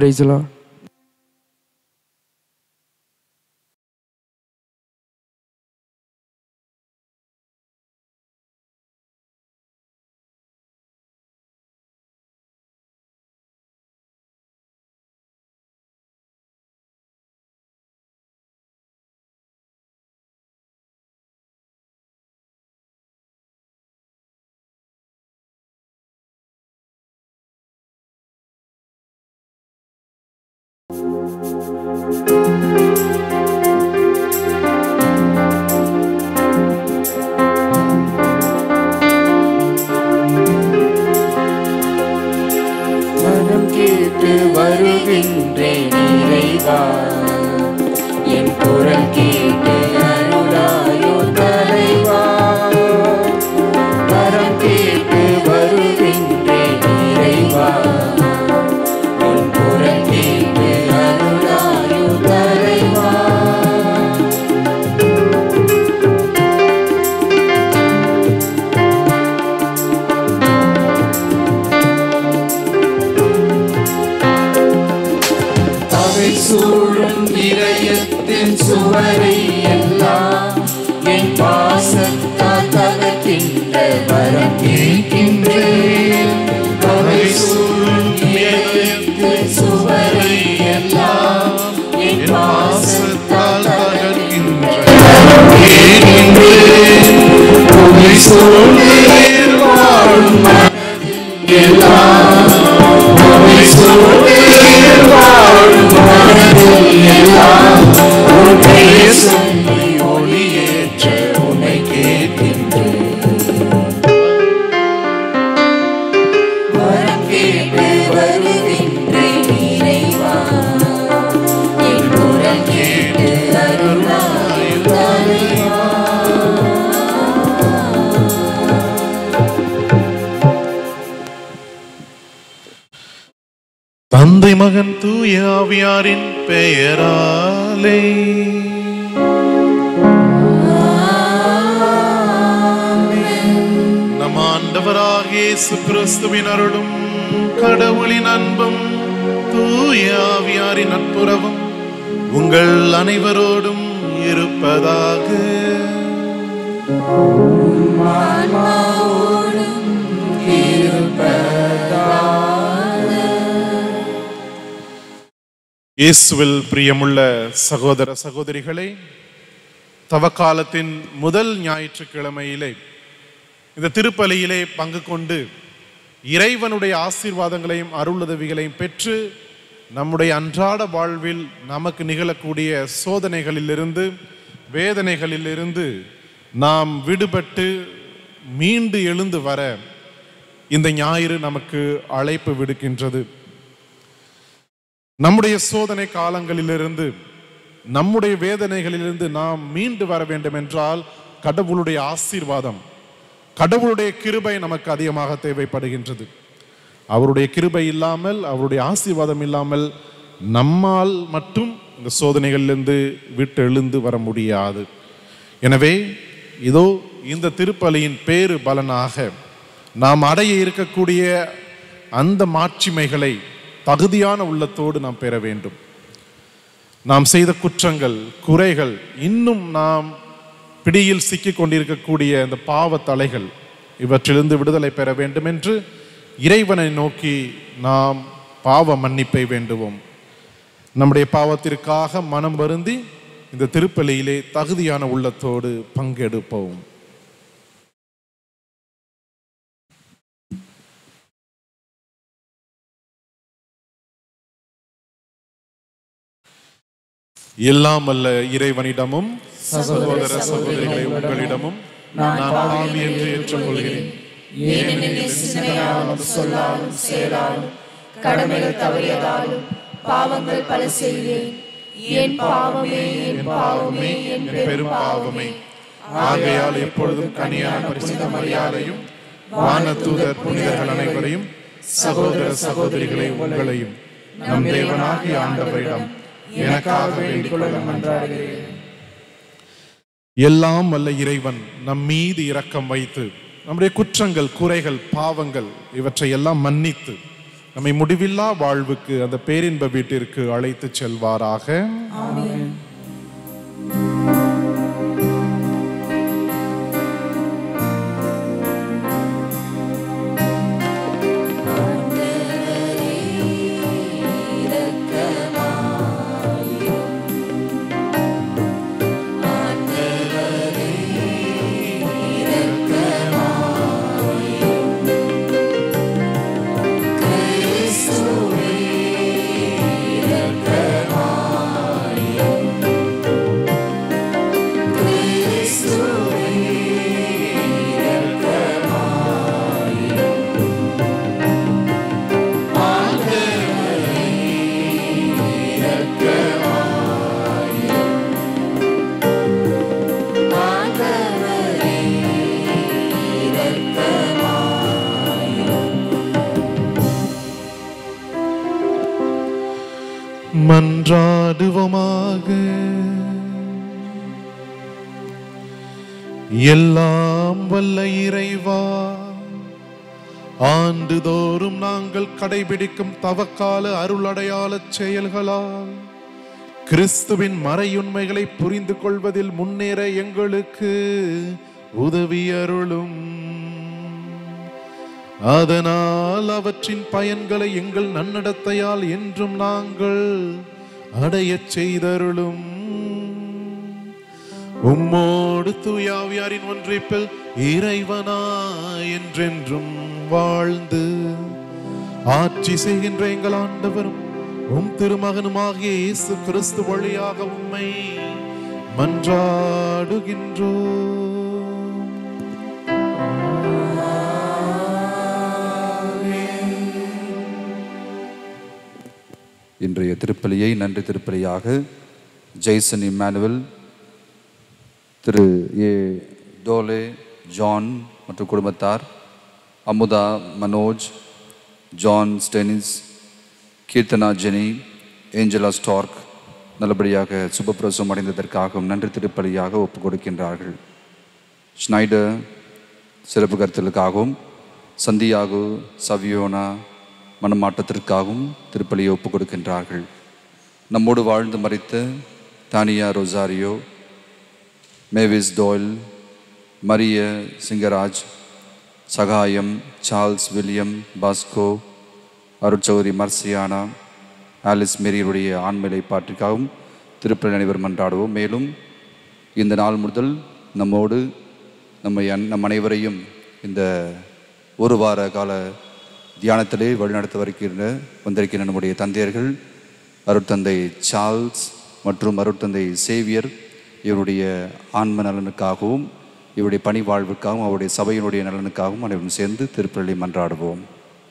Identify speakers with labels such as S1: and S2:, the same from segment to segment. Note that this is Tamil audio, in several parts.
S1: பிரைஸ்லா
S2: மனம் கேட்டு வருகின்றேன் இறைவா என் குரல் கேட்டு அருளாயோ தலைவா மரம் கேட்டு வருகின்றேன் இறைவா என் குரல் கேட்டு அருளாயோ தலைவா அவை சூழும் இதயத்தின் சுவரை எல்லாம் என் பாசத்தால் தகர்க்கின்ற வரம் கேட்கின்றேன் அவை சூழும் இதயத்தின் சுவரை எல்லாம் என் பாசத்தால் தகர்க்கின்ற வரம் கேட்கின்றேன் உமை சூழ்நிலையில் வாழும் மனதில் எல்லாம் உமை சூழ்நிலையில் வாழும் மனதில் எல்லாம் உன் பெயர் சொல்லி ஒளியேற்ற உன்னை கேட்கின்றேன் வரம் கேட்டு வருகின்றேன் இறைவா என் குரல் கேட்டு அருளாய் தலைவா
S3: தந்தை மகன் தூய ஆவியாரின் பெயராலே நம் ஆண்டவராகிய இயேசு கிறிஸ்துவின் அருளும் கடவுளின் அன்பும் தூய ஆவியாரின் நட்புறவும் உங்கள் அனைவரோடும் இருப்பதாக இயேசுவில் பிரியமுள்ள சகோதர சகோதரிகளே தவக்காலத்தின் முதல் ஞாயிற்றுக்கிழமையிலே இந்த திருப்பலியிலே பங்கு கொண்டு இறைவனுடைய ஆசீர்வாதங்களையும் அருளுதவிகளையும் பெற்று நம்முடைய அன்றாட வாழ்வில் நமக்கு நிகழக்கூடிய சோதனைகளிலிருந்து வேதனைகளிலிருந்து நாம் விடுபட்டு மீண்டு எழுந்து வர இந்த ஞாயிறு நமக்கு அழைப்பு விடுக்கின்றது நம்முடைய சோதனை காலங்களிலிருந்து நம்முடைய வேதனைகளிலிருந்து நாம் மீண்டு வர வேண்டும் என்றால் கடவுளுடைய ஆசீர்வாதம் கடவுளுடைய கிருபை நமக்கு அதிகமாக தேவைப்படுகின்றது அவருடைய கிருபை இல்லாமல் அவருடைய ஆசீர்வாதம் இல்லாமல் நம்மால் மட்டும் இந்த சோதனைகளிலிருந்து விட்டு எழுந்து வர முடியாது எனவே இதோ இந்த திருப்பலியின் பேரு பலனாக நாம் அடைய இருக்கக்கூடிய அந்த மாட்சிமைகளை தகுதியான உள்ளத்தோடு நாம் பெற வேண்டும் நாம் செய்த குற்றங்கள் குறைகள் இன்னும் நாம் பிடியில் சிக்கிக் கொண்டிருக்கக்கூடிய அந்த பாவ தலைகள் இவற்றிலிருந்து விடுதலை பெற வேண்டும் என்று இறைவனை நோக்கி நாம் பாவ மன்னிப்பை வேண்டுவோம் நம்முடைய பாவத்திற்காக மனம் வருந்தி இந்த திருப்பலியிலே தகுதியான உள்ளத்தோடு பங்கெடுப்போம் எல்லாம் அல்ல இறைவனிடமும் சகோதர சகோதரிகளை உங்களிடமும் நான் பாவி என்று ஏற்றுக்கொள்கிறேன்
S2: ஏனெனில் சிந்தனையாலும் சொல்லாலும் செயலாலும் கடமைகள் தவறியதாலும் பாவங்கள் பல செய்தேன் என் பாவமே என் பாவமே என்
S3: பெரும் பாவமே ஆகையால் எப்பொழுதும் கனியான பரிசுத்த மரியாதையும் வானதூதர் புனிதர்கள் அனைவரையும் சகோதர சகோதரிகளை உங்களையும் நம் தேவனாகிய ஆண்டவரிடம் எனக்காக வேண்டிக் கொள்ள மன்றாடுகிறேன் எல்லாம் வல்ல இறைவன் நம் மீது இரக்கம் வைத்து நம்முடைய குற்றங்கள் குறைகள் பாவங்கள் இவற்றை எல்லாம் மன்னித்து நம்மை முடிவில்லா வாழ்வுக்கு அந்த பேரின்ப வீட்டிற்கு அழைத்து செல்வாராக மன்றாடுவோமாக எல்லாம் வல்ல இறைவா ஆண்டுதோறும் நாங்கள் கடைபிடிக்கும் தவக்கால அருளடையாள செயல்களால் கிறிஸ்துவின் மறையுண்மைகளை புரிந்து கொள்வதில் முன்னேற எங்களுக்கு உதவி அருளும் அதனால் அவற்றின் பயன்களை எங்கள் நன்னடத்தையால் என்றும் நாங்கள் அடையச் செய்தருளும் உம்மோடு தூயாவியாரின் ஒன்றிப்பில் இறைவனா என்றென்றும் வாழ்ந்து ஆட்சி செய்கின்ற எங்கள் ஆண்டவரும் உம் திருமகனுமாகிய இயேசு கிறிஸ்து வழியாக உம்மை மன்றாடுகின்றோம்
S1: இன்றைய திருப்பலியை நன்றி திருப்பலியாக ஜெய்சன் இம்மானுவல் திரு ஏ டோலே ஜான் மற்றும் குடும்பத்தார் Amutha Manoj John Stanis Keerthana Jenny Angela Stark நல்லபடியாக சுபப்பிரசவம் அடைந்ததற்காகவும் நன்றி திருப்பலியாக ஒப்புக் கொடுக்கின்றார்கள் ஸ்னைடர் சிறப்பு கருத்தலுக்காகவும் சந்தியாகு சவியோனா மனமாட்டத்திற்காகவும் திருப்பலியை ஒப்புக் கொடுக்கின்றார்கள் நம்மோடு வாழ்ந்து மறித்த Tania Rosario Mavis Doyle Maria Singaraj Sagayam Charles William Bosco அருட்சௌரி மர்சியானா ஆலிஸ் மேரியுடைய ஆண்மையை பாற்றிக்காகவும் திருப்பலி அனைவர் மன்றாடுவோம் மேலும் இந்த நாள் முதல் நம்மோடு நம்மை அன்- நம் அனைவரையும் இந்த ஒரு வார கால தியானத்திலே வழிநடத்த வருகின்ற வந்திருக்கின்ற நம்முடைய தந்தையர்கள் அருட்தந்தை சார்ல்ஸ் மற்றும் அருட்தந்தை சேவியர் இவருடைய ஆன்ம நலனுக்காகவும் இவருடைய பணி வாழ்வுக்காகவும் அவருடைய சபையினுடைய நலனுக்காகவும் அனைவரும் சேர்ந்து திருப்பள்ளி மன்றாடுவோம்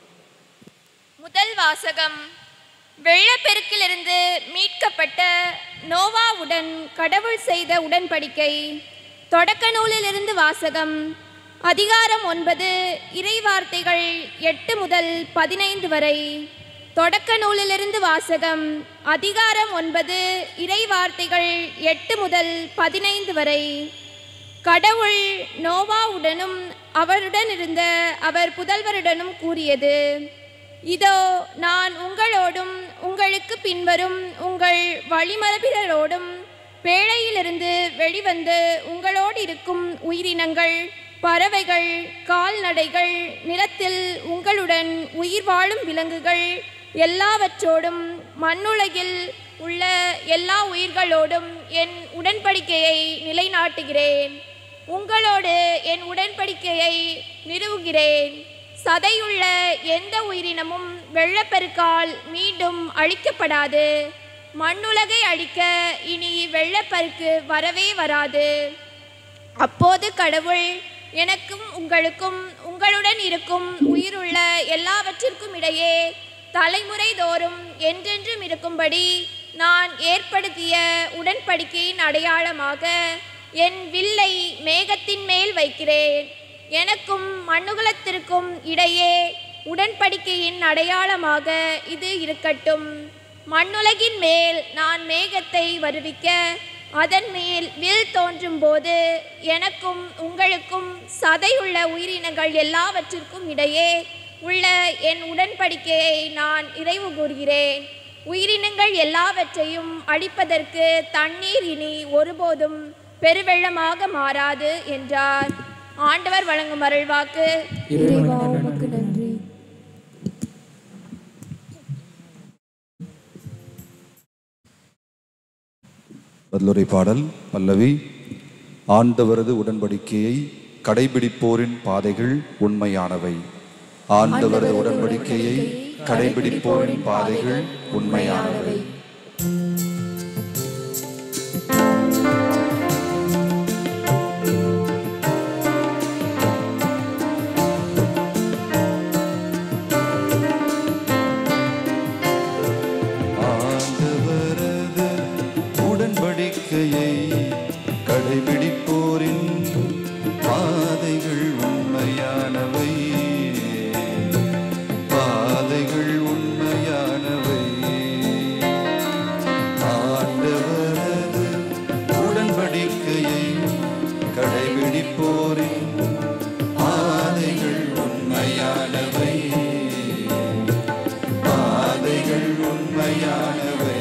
S4: முதல் வாசகம் வெள்ளப்பெருக்கிலிருந்து மீட்கப்பட்ட நோவாவுடன் கடவுள் செய்த உடன்படிக்கை தொடக்க நூலிலிருந்து வாசகம் அதிகாரம் ஒன்பது இறைவார்த்தைகள் எட்டு முதல் பதினைந்து வரை தொடக்க நூலிலிருந்து வாசகம் அதிகாரம் ஒன்பது இறைவார்த்தைகள் எட்டு முதல் பதினைந்து வரை கடவுள் நோவாவுடனும் அவருடன் இருந்த அவர் புதல்வருடனும் கூறியது இதோ நான் உங்களோடும் உங்களுக்கு பின்வரும் உங்கள் வழிமரபினரோடும் பேழையிலிருந்து வெளிவந்து உங்களோடு இருக்கும் உயிரினங்கள் பறவைகள் கால்நடைகள் நிலத்தில் உங்களுடன் உயிர் வாழும் விலங்குகள் எல்லாவற்றோடும் மண்ணுலகில் உள்ள எல்லா உயிர்களோடும் என் உடன்படிக்கையை நிலைநாட்டுகிறேன் உங்களோடு என் உடன்படிக்கையை நிறுவுகிறேன் சதையுள்ள எந்த உயிரினமும் வெள்ளப்பெருக்கால் மீண்டும் அழிக்கப்படாது மண்ணுலகை அழிக்க இனி வெள்ளப்பெருக்கு வரவே வராது அப்போது கடவுள் எனக்கும் உங்களுக்கும் உங்களுடன் இருக்கும் உயிருள்ள எல்லாவற்றிற்கும் இடையே தலைமுறை தோறும் என்றென்றும் இருக்கும்படி நான் ஏற்படுத்திய உடன்படிக்கையின் அடையாளமாக என் வில்லை மேகத்தின் மேல் வைக்கிறேன் எனக்கும் மண்ணுகுலத்திற்கும் இடையே உடன்படிக்கையின் அடையாளமாக இது இருக்கட்டும் மண்ணுலகின் மேல் நான் மேகத்தை வருவிக்க அதன் மேல் வில் தோன்றும் போது எனக்கும் உங்களுக்கும் சதையுள்ள உயிரினங்கள் எல்லாவற்றிற்கும் இடையே உள்ள என் உடன்படிக்கையை நான் நிறைவு கூறுகிறேன் உயிரினங்கள் எல்லாவற்றையும் அழிப்பதற்கு தண்ணீர் இனி ஒருபோதும் பெருவெள்ளமாக மாறாது என்றார் ஆண்டவர் வழங்கும் அருள்வாக்கு
S2: இறைவா உமக்கு நன்றி
S1: பதிலுரை பாடல் பல்லவி ஆண்டவரது உடன்படிக்கையை கடைபிடிப்போரின் பாதைகள் உண்மையானவை ஆண்டவரது உடன்படிக்கையை கடைபிடிப்போரின் பாதைகள் உண்மையானவை ஆண்டவரது உடன்படிக்கையை கடைபிடிப்போரின் பாதைகள் உண்மையானவை பாதைகள் உண்மையானவை ஆண்டவரது உடன்படிக்கையை கடைபிடிப்போரின் பாதைகள் உண்மையானவை பாதைகள் உண்மையானவை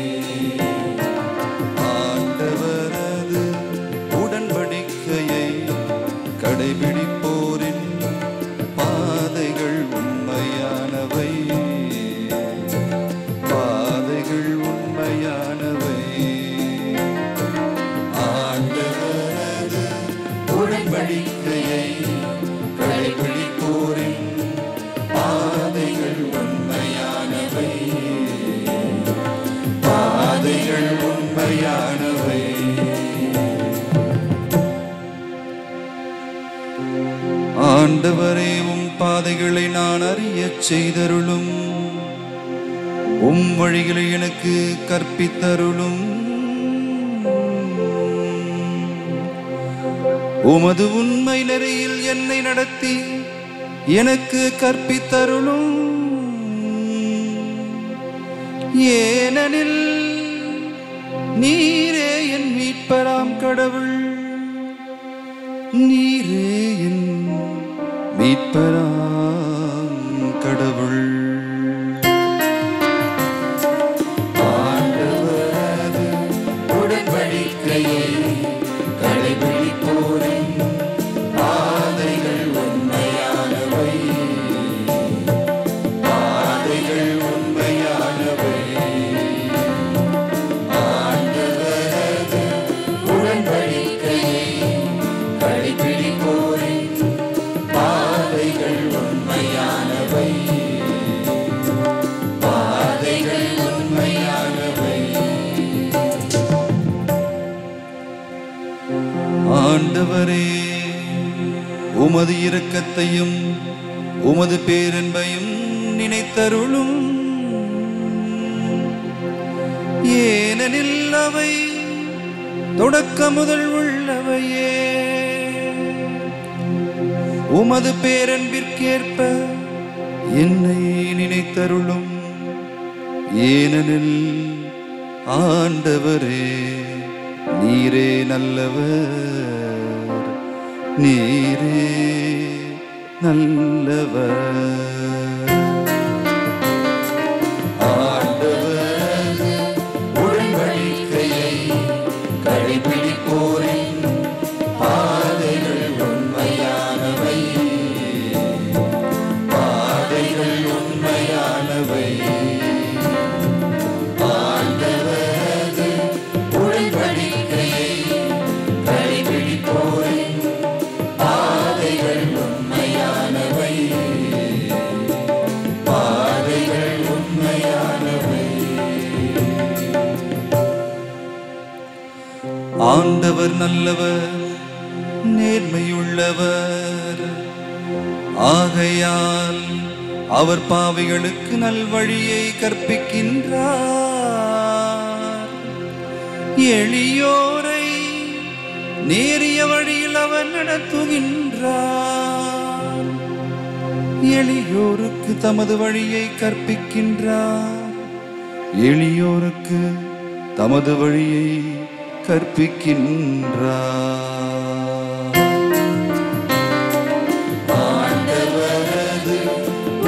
S1: ஆண்டவரது உடன்படிக்கையை கடைபிடிப்போரின் பாதைகள் உண்மையானவை பாதைகள் உண்மையானவை ஆண்டவரது உடன்படிக்கையை கடைபிடிப்போரின் பாதைகள் உண்மையானவை பாதைகள் உண்மையானவை ஆண்டவரே உம் பாதைகளை நான் அறியச் செய்தருளும் உம் வழிகளை எனக்கு கற்பித்தருளும் உமது உண்மை நெறியில் என்னை நடத்தி எனக்கு கற்பித்தருளும் ஏனெனில் நீரே என் மீட்பராம் கடவுள் நீரே என் மீட்பராம் கடவுள் ஆண்டவரது உடன்படிக்கையை கடைபிடிப்போரின் பாதைகள் உண்மையானவை பாதைகள் உண்மையானவை ஆண்டவரது உடன்படிக்கையை கடைபிடிப்போரின் பாதைகள் உண்மையானவை பாதைகள் உண்மையானவை ஆண்டவரே உமது இரக்கத்தையும் உமது பேரன்பையும் நினைத்தருளும் ஏனெனில் அவை தொடக்க முதல் உள்ளவையே உமது பேரன்பிற்கேற்ப என்னை நினைத்தருளும் ஏனெனில் ஆண்டவரே நீரே நல்லவர் நீரே நல்லவர் ஆண்டவரது உடன்படிக்கையை கடைபிடிப்போரின் பாதைகள் உண்மையானவை பாதைகள் உண்மையானவை ஆண்டவரது உடன்படிக்கையை கடைபிடிப்போரின் பாதைகள் உண்மையானவை பாதைகள் உண்மையானவை ஆண்டவர் நல்லவர் நேர்மையுள்ளவர் ஆகையால் அவர் பாவிகளுக்கு நல்வழியை கற்பிக்கின்றார் எளியோரை நேரிய வழியில் அவர் நடத்துகின்றார் எளியோருக்கு தமது வழியை கற்பிக்கின்றார் எளியோருக்கு தமது வழியை கற்பிக்கின்றார் ஆண்டவரது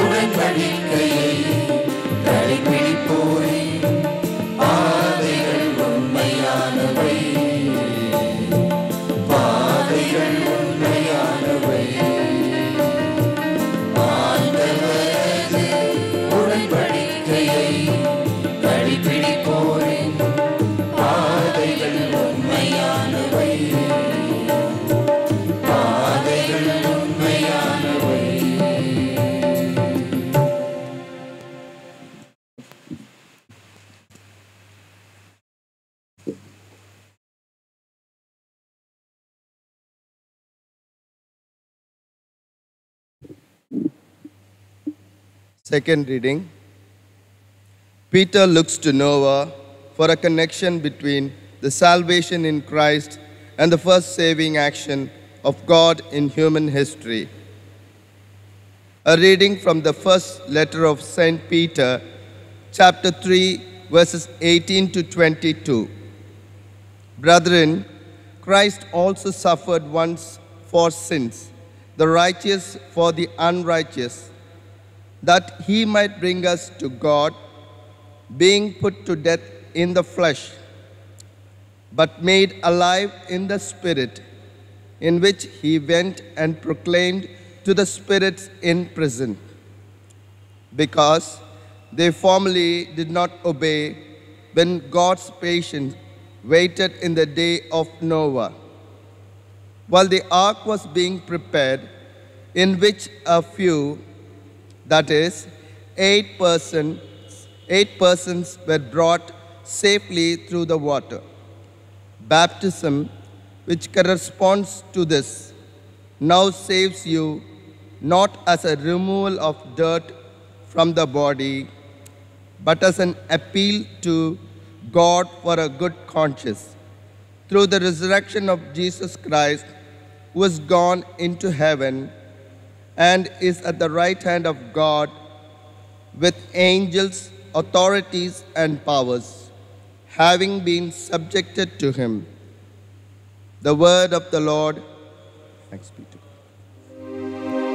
S5: Second reading Peter looks to Noah for a connection between the salvation in Christ and the first saving action of God in human history. A reading from the first letter of St. Peter, chapter 3, verses 18 to 22. Brethren, Christ also suffered once for sins, the righteous for the unrighteous, that he might bring us to God, being put to death in the flesh, but made alive in the Spirit, in which he went and proclaimed to the spirits in prison, because they formerly did not obey when God's patience waited in the day of Noah, while the ark was being prepared, in which a few, that is, eight persons, eight persons were brought safely through the water. Baptism, which corresponds to this, now saves you not as a removal of dirt from the body, but as an appeal to God for a good conscience through the resurrection of Jesus Christ, who has gone into heaven and is at the right hand of God with angels, authorities, and powers, having been subjected to him. The word of the Lord. Thanks be to God.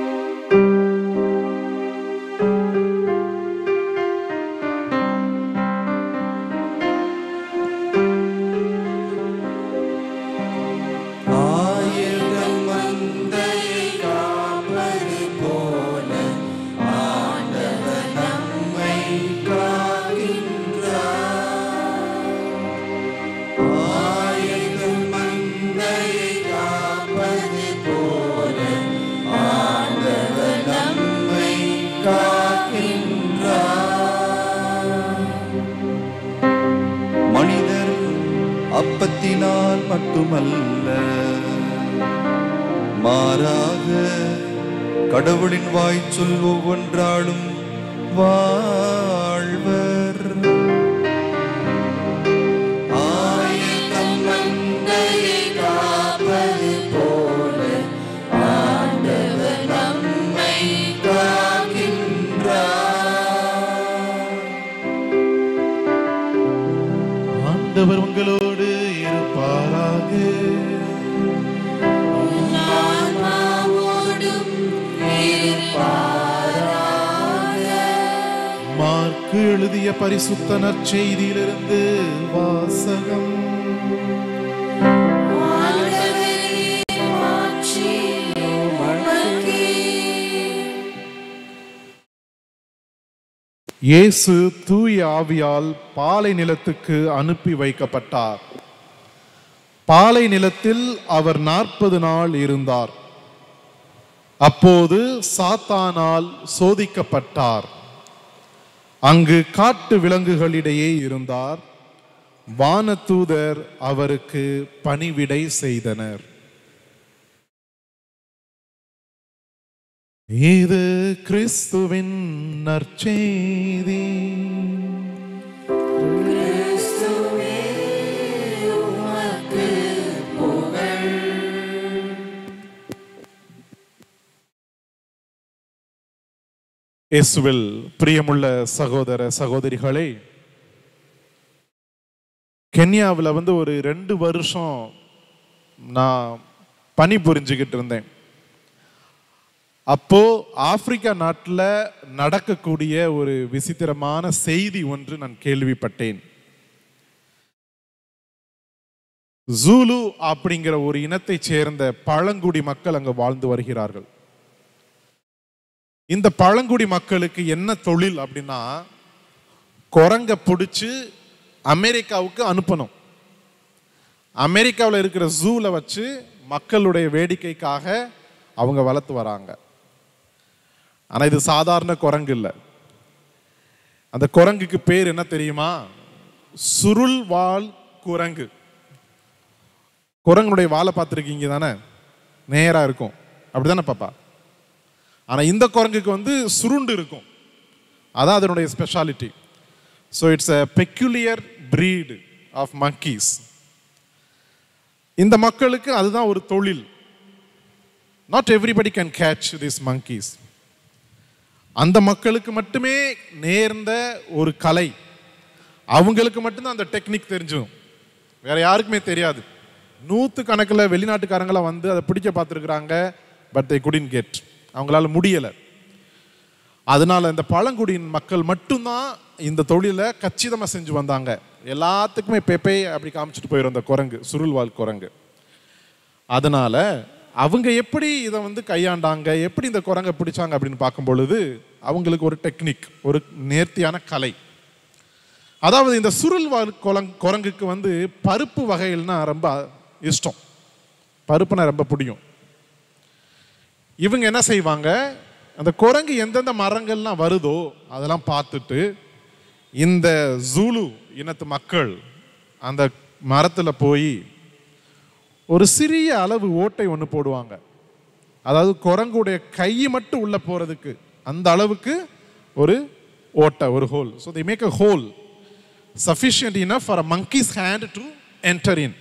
S1: ஆயிரம் மந்தையை காப்பது போல ஆண்டவர் நம்மை காக்கின்றார் ஆயிரம் மந்தையை காப்பது போல ஆண்டவர் நம்மை காக்கின்றார் மனிதர் அப்பத்தினால் மட்டுமல்ல மாறாக கடவுளின் வாய்ச்சொல் ஒவ்வொன்றாலும் வாழ்வர் ஆயத்தம் மந்தையை காப்பது போல ஆண்டவர் நம்மை காக்கின்றார்
S3: ஆண்டவர் உங்களோடு இருப்பாராக மார்க்கு எழுதிய பரிசுத்த நற்செய்தியிலிருந்து வாசகம் இயேசு தூய ஆவியால் பாலை நிலத்துக்கு அனுப்பி வைக்கப்பட்டார் பாலை நிலத்தில் அவர் நாற்பது நாள் இருந்தார் அப்போது சாத்தானால் சோதிக்கப்பட்டார் அங்கு காட்டு விலங்குகளிடையே இருந்தார் வானதூதர் அவருக்கு பணிவிடை செய்தனர் இது கிறிஸ்துவின் நற்செய்தி இயேசுவில் பிரியமுள்ள சகோதர சகோதரிகளே கென்யாவில் வந்து ஒரு ரெண்டு வருஷம் நான் பணி புரிஞ்சுக்கிட்டு இருந்தேன் அப்போ ஆப்பிரிக்கா நாட்டில் நடக்கக்கூடிய ஒரு விசித்திரமான செய்தி ஒன்று நான் கேள்விப்பட்டேன் ஜூலு அப்படிங்கிற ஒரு இனத்தைச் சேர்ந்த பழங்குடி மக்கள் அங்கு வாழ்ந்து வருகிறார்கள் இந்த பழங்குடி மக்களுக்கு என்ன தொழில் அப்படின்னா குரங்க பிடிச்சி அமெரிக்காவுக்கு அனுப்பணும் அமெரிக்காவில் இருக்கிற ஜூவில் வச்சு மக்களுடைய வேடிக்கைக்காக அவங்க வளர்த்து வராங்க ஆனால் இது சாதாரண குரங்கு இல்லை அந்த குரங்குக்கு பேர் என்ன தெரியுமா சுருள் வால் குரங்கு குரங்குடைய வாலை பார்த்துருக்கீங்க தானே நேராக இருக்கும் அப்படிதானே பாப்பா ஆனால் இந்த குரங்குக்கு வந்து சுருண்டு இருக்கும் அதான் அதனுடைய speciality so it's a peculiar breed of monkeys இந்த மக்களுக்கு அதுதான் ஒரு தொழில் not everybody can catch this monkeys அந்த மக்களுக்கு மட்டுமே நேர்ந்த ஒரு கலை அவங்களுக்கு மட்டும்தான் அந்த டெக்னிக் தெரிஞ்சும் வேற யாருக்குமே தெரியாது நூற்று கணக்கில் வெளிநாட்டுக்காரங்களாம் வந்து அதை பிடிக்க பார்த்துருக்குறாங்க பட் they couldn't கெட் அவங்களால முடியலை அதனால இந்த பழங்குடியின் மக்கள் மட்டும்தான் இந்த தொழிலை கச்சிதமாக செஞ்சு வந்தாங்க எல்லாத்துக்குமே பெப்பே அப்படி காமிச்சிட்டு போயிடும் அந்த குரங்கு சுருள்வால் குரங்கு அதனால அவங்க எப்படி இதை வந்து கையாண்டாங்க எப்படி இந்த குரங்கை பிடிச்சாங்க அப்படின்னு பார்க்கும் பொழுது அவங்களுக்கு ஒரு டெக்னிக் ஒரு நேர்த்தியான கலை அதாவது இந்த சுருள்வால் குரங் குரங்குக்கு வந்து பருப்பு வகைகள்னா ரொம்ப இஷ்டம் பருப்புனா ரொம்ப பிடிக்கும் இவங்க என்ன செய்வாங்க அந்த குரங்கு எந்தெந்த மரங்கள்லாம் வருதோ அதெல்லாம் பார்த்துட்டு இந்த ஜூலு இனத்து மக்கள் அந்த மரத்தில் போய் ஒரு சிறிய அளவு ஓட்டை ஒன்று போடுவாங்க அதாவது குரங்குடைய கை மட்டும் உள்ள போறதுக்கு அந்த அளவுக்கு ஒரு ஓட்டை ஒரு hole so they make a hole sufficient enough for a monkey's hand to enter in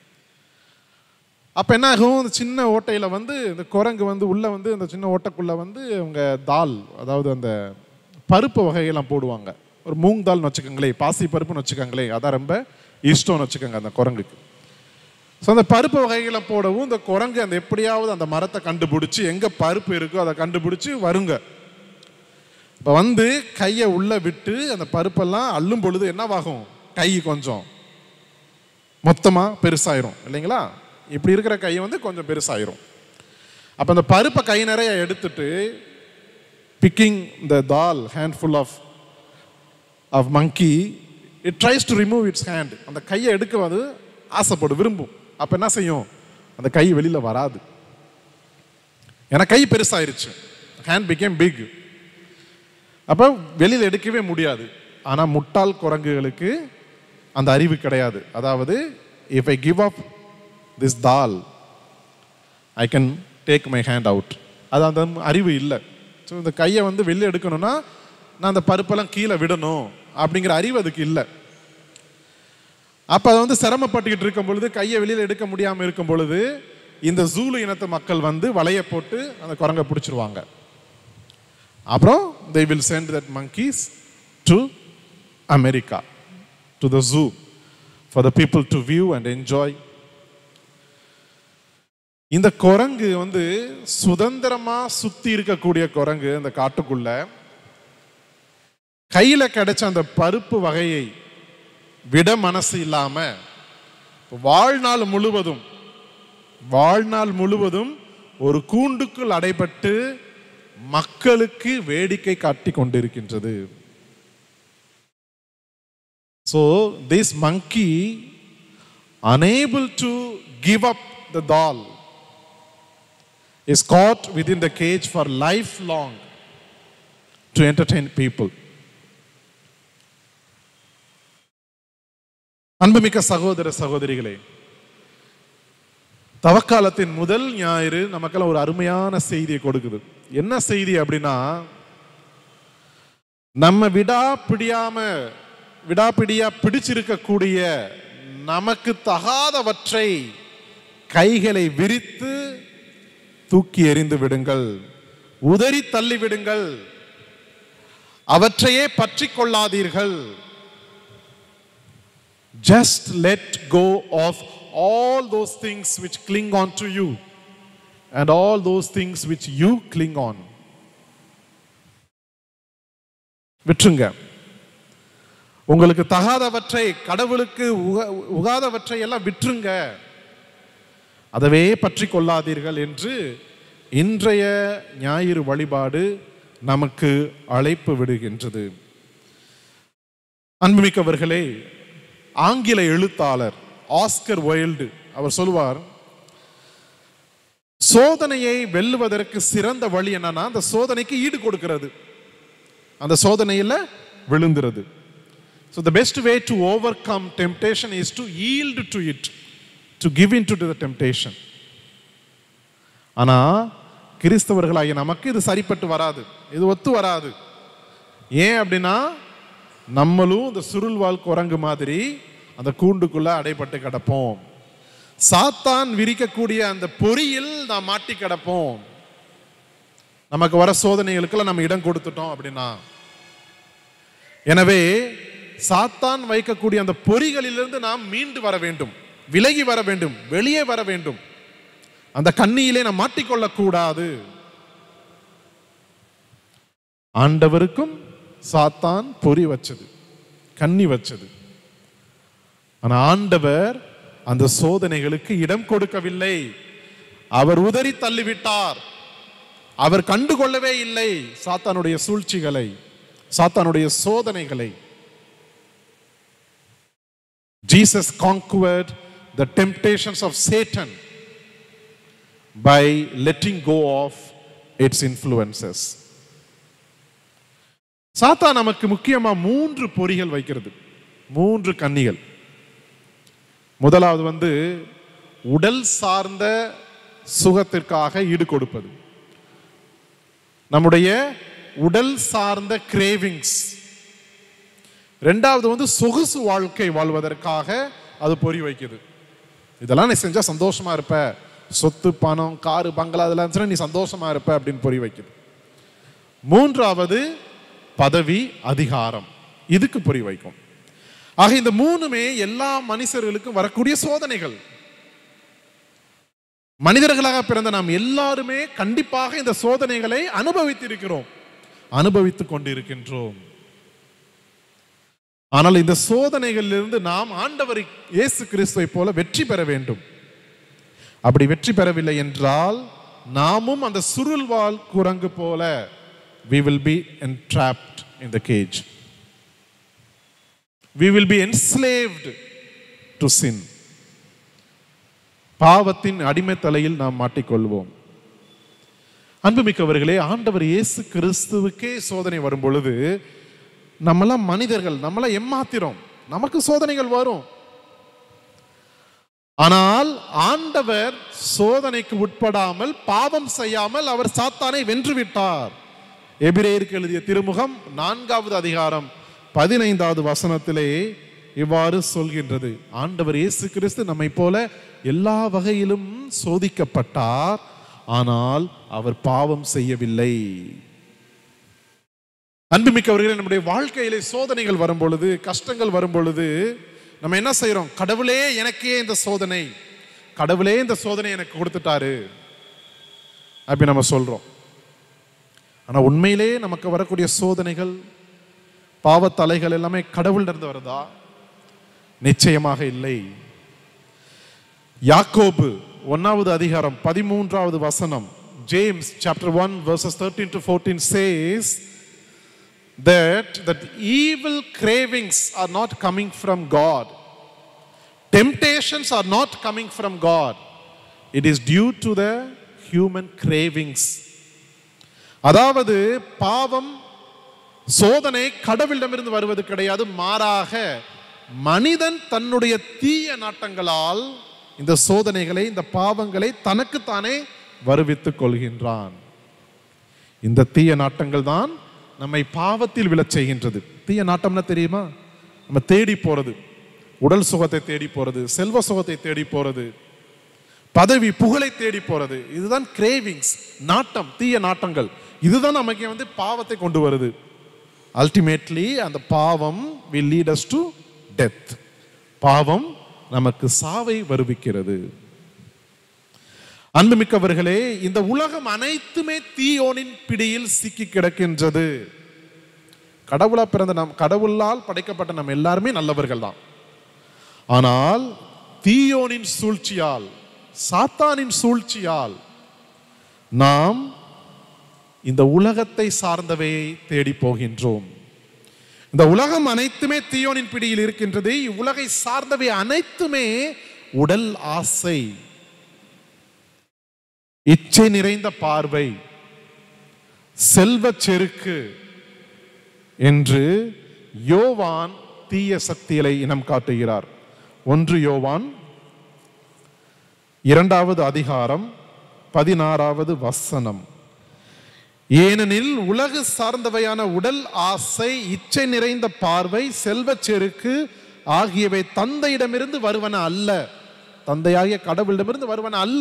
S3: அப்போ என்ன ஆகும் இந்த சின்ன ஓட்டையில் வந்து இந்த குரங்கு வந்து உள்ளே வந்து இந்த சின்ன ஓட்டைக்குள்ளே வந்து அவங்க தால் அதாவது அந்த பருப்பு வகையெல்லாம் போடுவாங்க ஒரு மூங் தால்னு வச்சுக்கோங்களேன் பாசி பருப்புன்னு வச்சுக்கோங்களேன் அதான் ரொம்ப இஷ்டம்னு வச்சுக்கோங்க அந்த குரங்குக்கு ஸோ அந்த பருப்பு வகைகளை போடவும் இந்த குரங்கு அந்த எப்படியாவது அந்த மரத்தை கண்டுபிடிச்சி எங்கே பருப்பு இருக்கோ அதை கண்டுபிடிச்சி வருங்க இப்போ வந்து கையை உள்ளே விட்டு அந்த பருப்பெல்லாம் அள்ளும் பொழுது என்னவாகும் கை கொஞ்சம் மொத்தமாக பெருசாயிரும் இல்லைங்களா இப்படி இருக்கிற கை வந்து கொஞ்சம் பெருசாயிரும் அப்போ அந்த பருப்பை கை நிறைய எடுத்துட்டு picking the dal handful of of monkey it tries to remove its hand அந்த கையை எடுக்க அது ஆசைப்படும் விரும்பும் அப்போ என்ன செய்யும் அந்த கை வெளியில் வராது ஏன்னா கை பெருசாயிருச்சு ஹேண்ட் பிகேம் பிக் அப்போ வெளியில் எடுக்கவே முடியாது ஆனால் முட்டாள் குரங்குகளுக்கு அந்த அறிவு கிடையாது அதாவது if I give up this dal I can take my hand out அது அந்த அறிவு இல்லை ஸோ இந்த கையை வந்து வெளியே எடுக்கணும்னா நான் அந்த பருப்பெல்லாம் கீழே விடணும் அப்படிங்கிற அறிவு அதுக்கு இல்லை அப்போ அது வந்து சிரமப்பட்டுக்கிட்டு இருக்கும் பொழுது கையை வெளியில் எடுக்க முடியாமல் இருக்கும் பொழுது இந்த ஜூலு இனத்து மக்கள் வந்து வலையை போட்டு அந்த குரங்கை பிடிச்சிருவாங்க அப்புறம் they will send that monkeys to America, to the zoo, for the people to view and enjoy. இந்த குரங்கு வந்து சுதந்திரமா சுத்தி இருக்கக்கூடிய குரங்கு அந்த காட்டுக்குள்ள கையில கிடைச்ச அந்த பருப்பு வகையை விட மனசு இல்லாம வாழ்நாள் முழுவதும் வாழ்நாள் முழுவதும் ஒரு கூண்டுக்குள் அடைபட்டு மக்களுக்கு வேடிக்கை காட்டி கொண்டிருக்கின்றது so this monkey unable to give up the doll is caught within the cage for lifelong to entertain people அன்புமிக்க சகோதர சகோதரிகளே தவக்காலத்தின் முதல் ஞாயிறு நமக்கெல்லாம் ஒரு அருமையான செய்தியை கொடுக்குது என்ன செய்தி அப்படின்னா நம்ம விடா பிடியாம விடாப்பிடியா பிடிச்சிருக்கக்கூடிய நமக்கு தகாதவற்றை கைகளை விரித்து தூக்கி எறிந்து விடுங்கள் உதறி தள்ளி விடுங்கள் அவற்றையே பற்றி கொள்ளாதீர்கள் just let go of all those things which cling on to you and all those things which you cling on. விட்டுருங்க உங்களுக்கு தகாதவற்றை கடவுளுக்கு உக- உகாதவற்றை எல்லாம் விட்டுருங்க அதவே பற்றி கொள்ளாதீர்கள் என்று இன்றைய ஞாயிறு வழிபாடு நமக்கு அழைப்பு விடுகின்றது அன்புமிக்கவர்களே ஆங்கில எழுத்தாளர் ஆஸ்கர் வைல்டு அவர் சொல்லுவார் சோதனையை வெல்லுவதற்கு சிறந்த வழி என்னன்னா அந்த சோதனைக்கு ஈடு கொடுக்கிறது அந்த சோதனையில் விழுந்துறது so the best way to overcome temptation is to yield to it to give in to the temptation ஆனால் கிறிஸ்தவர்களாகிய நமக்கு இது சரிப்பட்டு வராது இது ஒத்து வராது ஏன் அப்படின்னா நம்மளும் இந்த சுருள்வால் குரங்கு மாதிரி அந்த கூண்டுக்குள்ள அடைபட்டு கிடப்போம் சாத்தான் விரிக்கக்கூடிய அந்த பொறியில் நாம் மாட்டி கிடப்போம் நமக்கு வர சோதனைகளுக்கெல்லாம் நம்ம இடம் கொடுத்துட்டோம் அப்படின்னா எனவே சாத்தான் வைக்கக்கூடிய அந்த பொறிகளிலிருந்து நாம் மீண்டு வர வேண்டும் விலகி வர வேண்டும் வெளியே வர வேண்டும் அந்த கண்ணியிலே நாம் மாட்டிக்கொள்ளக் கூடாது ஆண்டவருக்கும் சாத்தான் பொறி வச்சது கண்ணி வச்சது ஆனா ஆண்டவர் அந்த சோதனைகளுக்கு இடம் கொடுக்கவில்லை அவர் உதறி தள்ளிவிட்டார் அவர் கண்டுகொள்ளவே இல்லை சாத்தானுடைய சூழ்ச்சிகளை சாத்தானுடைய சோதனைகளை Jesus conquered the temptations of Satan by letting go of its influences. சாத்தா நமக்கு முக்கியமா மூன்று பொறிகள் வைக்கிறது மூன்று கன்னிகள் முதலாவது வந்து உடல் சார்ந்த சுகத்திற்காக ஈடு கொடுப்பது நம்முடைய உடல் சார்ந்த கிரேவிங்ஸ் ரெண்டாவது வந்து சொகுசு வாழ்க்கை வாழ்வதற்காக அது பொறி வைக்குது இதெல்லாம் நீ செஞ்சா சந்தோஷமா இருப்ப சொத்து பணம் காரு பங்களா இதெல்லாம் இருந்துச்சுன்னா நீ சந்தோஷமா இருப்ப அப்படின்னு பொறி வைக்குது மூன்றாவது பதவி அதிகாரம் இதுக்கு பொறி வைக்கும் ஆக இந்த மூணுமே எல்லா மனுஷர்களுக்கும் வரக்கூடிய சோதனைகள் மனிதர்களாக பிறந்த நாம் எல்லாருமே கண்டிப்பாக இந்த சோதனைகளை அனுபவித்திருக்கிறோம் அனுபவித்துக் கொண்டிருக்கின்றோம் ஆனால் இந்த சோதனைகளிலிருந்து நாம் ஆண்டவர் இயேசு கிறிஸ்துவை போல வெற்றி பெற வேண்டும் அப்படி வெற்றி பெறவில்லை என்றால் நாமும் அந்த சுருள்வால் குரங்கு போல we will be entrapped in the cage we will be enslaved to sin பாவத்தின் அடிமை தலையில் நாம் மாட்டிக்கொள்வோம் அன்புமிக்கவர்களே ஆண்டவர் இயேசு கிறிஸ்துவுக்கே சோதனை வரும் பொழுது நம்மளாம் மனிதர்கள் நம்மளாம் எம்மாத்திரம் நமக்கு சோதனைகள் வரும் ஆனால் ஆண்டவர் சோதனைக்கு உட்படாமல் பாவம் செய்யாமல் அவர் சாத்தானை வென்று விட்டார் எபிரேயருக்கு எழுதிய திருமுகம் நான்காவது அதிகாரம் பதினைந்தாவது வசனத்திலே இவ்வாறு சொல்கின்றது ஆண்டவர் இயேசு கிறிஸ்து நம்மை போல எல்லா வகையிலும் சோதிக்கப்பட்டார் ஆனால் அவர் பாவம் செய்யவில்லை அன்புமிக்கவர்களே நம்முடைய வாழ்க்கையிலே சோதனைகள் வரும் பொழுது கஷ்டங்கள் வரும் பொழுது நம்ம என்ன செய்றோம் கடவுளே எனக்கே இந்த சோதனை கடவுளே இந்த சோதனை எனக்கு கொடுத்துட்டாரு அப்படி நம்ம சொல்றோம் ஆனா உண்மையிலே நமக்கு வரக்கூடிய சோதனைகள் பாவத்தலைகள் எல்லாமே கடவுள்ல இருந்து வருதா நிச்சயமாக இல்லை யாக்கோபு ஒன்னாவது அதிகாரம் பதிமூன்றாவது வசனம் James chapter one verses thirteen to fourteen says that that evil cravings are not coming from god temptations are not coming from god it is due to the human cravings அதாவது பாவம் சோதனை கடவுளிடமிருந்து வருவது கிடையாது மாறாக மனிதன் தன்னுடைய தீய நாட்டங்களால் இந்த சோதனைகளை இந்த பாவங்களை தனக்குத்தானே வருவித்துக் கொள்கின்றான் இந்த தீய நாட்டங்கள் தான் நம்மை பாவத்தில் விழச் செய்கின்றது தீய நாட்டம்னா தெரியுமா நம்ம தேடி போறது உடல் சுகத்தை தேடி போறது செல்வ சுகத்தை தேடி போறது பதவி புகழை தேடி போறது இதுதான் கிரேவிங்ஸ் நாட்டம் தீய நாட்டங்கள் இதுதான் நமக்கு வந்து பாவத்தை கொண்டு வருது அல்டிமேட்லி அந்த பாவம் will lead us to death பாவம் நமக்கு சாவை வருவிக்கிறது அன்புமிக்கவர்களே இந்த உலகம் அனைத்துமே தீயோனின் பிடியில் சிக்கி கிடக்கின்றது கடவுளா பிறந்த நாம் கடவுளால் படைக்கப்பட்ட நம்ம எல்லாருமே நல்லவர்கள் தான் ஆனால் தீயோனின் சூழ்ச்சியால் சாத்தானின் சூழ்ச்சியால் நாம் இந்த உலகத்தை சார்ந்தவையை தேடி போகின்றோம் இந்த உலகம் அனைத்துமே தீயோனின் பிடியில் இருக்கின்றது இவ்வுலகை சார்ந்தவை அனைத்துமே உடல் ஆசை இச்சை நிறைந்த பார்வை செல்வச் செருக்கு என்று யோவான் தீய சக்திகளை இனம் காட்டுகிறார் ஒன்று யோவான் இரண்டாவது அதிகாரம் பதினாறாவது வசனம் ஏனெனில் உலகு சார்ந்தவையான உடல் ஆசை இச்சை நிறைந்த பார்வை செல்வச் செருக்கு ஆகியவை தந்தையிடமிருந்து வருவன அல்ல தந்தையாகிய கடவுளிடமிருந்து வருவன அல்ல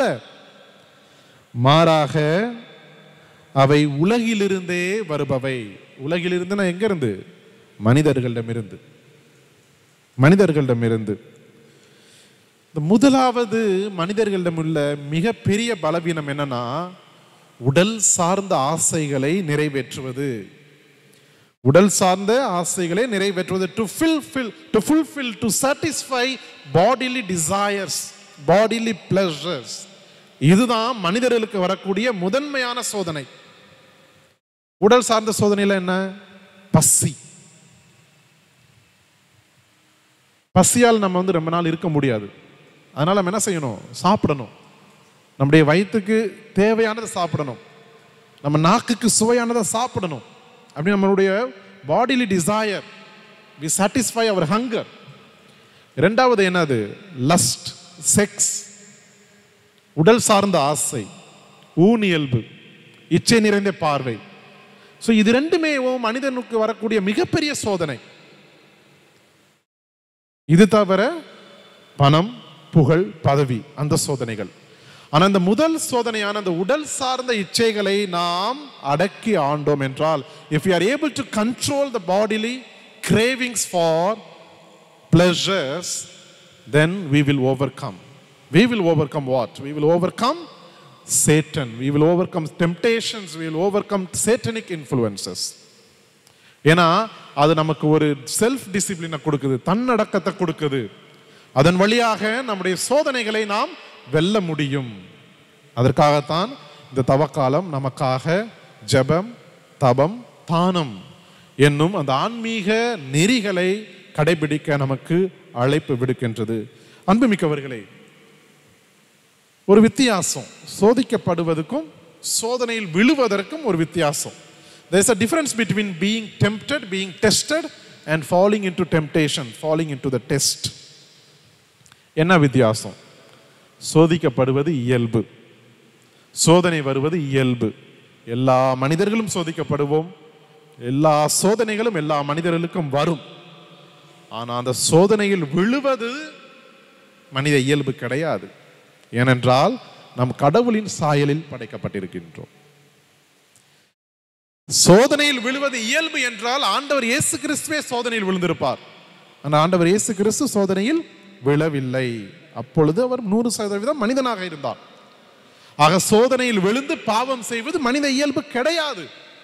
S3: மாறாக அவை உலகிலிருந்தே வருபவை உலகிலிருந்துனா எங்க இருந்து மனிதர்களிடமிருந்து மனிதர்களிடமிருந்து இந்த முதலாவது மனிதர்களிடம் உள்ள மிகப்பெரிய பலவீனம் என்னன்னா உடல் சார்ந்த ஆசைகளை நிறைவேற்றுவது உடல் சார்ந்த ஆசைகளை நிறைவேற்றுவது to fulfill to fulfill to satisfy bodily desires bodily pleasures இதுதான் மனிதர்களுக்கு வரக்கூடிய முதன்மையான சோதனை உடல் சார்ந்த சோதனையில் என்ன பசி பசியால் நம்ம வந்து ரொம்ப நாள் இருக்க முடியாது அதனால நம்ம என்ன செய்யணும் சாப்பிடணும் நம்முடைய வயிற்றுக்கு தேவையானதை சாப்பிடணும் நம்ம நாக்குக்கு சுவையானதை சாப்பிடணும் அப்படி நம்மளுடைய bodily desire we satisfy our hunger இரண்டாவது என்னது லஸ்ட் செக்ஸ் உடல் சார்ந்த ஆசை ஊனியல்பு இச்சை நிறைந்த பார்வை ஸோ இது ரெண்டுமே மனிதனுக்கு வரக்கூடிய மிகப்பெரிய சோதனை இது தவிர பணம் புகழ் பதவி அந்த சோதனைகள் ஆனா இந்த முதல் சோதனையான அந்த உடல் சார்ந்த இச்சைகளை நாம் அடக்கி ஆண்டோம் என்றால் if you are able to control the bodily cravings for pleasures then we will overcome we will overcome what we will overcome satan we will overcome temptations we will overcome satanic influences ஏன்னா அது நமக்கு ஒரு செல்ஃப் டிசிப்ளினை கொடுக்குது தன்னடக்கத்தை கொடுக்குது அதன் வழியாக நம்முடைய சோதனைகளை நாம் வெல்ல முடியும் அதற்காகத்தான் இந்த தவக்காலம் நமக்காக ஜெபம் தபம் தானம் என்னும் அந்த ஆன்மீக நெறிகளை கடைபிடிக்க நமக்கு அழைப்பு விடுக்கின்றது அன்புமிக்கவர்களே ஒரு வித்தியாசம் சோதிக்கப்படுவதற்கும் சோதனையில் விழுவதற்கும் ஒரு வித்தியாசம் there is a difference between being tempted being tested and falling into temptation falling into the test என்ன வித்தியாசம் சோதிக்கப்படுவது இயல்பு சோதனை வருவது இயல்பு எல்லா மனிதர்களும் சோதிக்கப்படுவோம் எல்லா சோதனைகளும் எல்லா மனிதர்களுக்கும் வரும் ஆனா அந்த சோதனையில் விழுவது மனித இயல்பு கிடையாது ஏனென்றால் நம் கடவுளின் சாயலில் படைக்கப்பட்டிருக்கின்றோம் சோதனையில் விழுவது இயல்பு என்றால் ஆண்டவர் இயேசு கிறிஸ்துவே சோதனையில் விழுந்திருப்பார் ஆனால் ஆண்டவர் இயேசு கிறிஸ்து சோதனையில் விழவில்லை அப்பொழுது அவர் நூறு சதவீதம் மனிதனாக இருந்தார் ஆக சோதனையில் விழுந்து பாவம் செய்வது மனித இயல்பு கிடையாது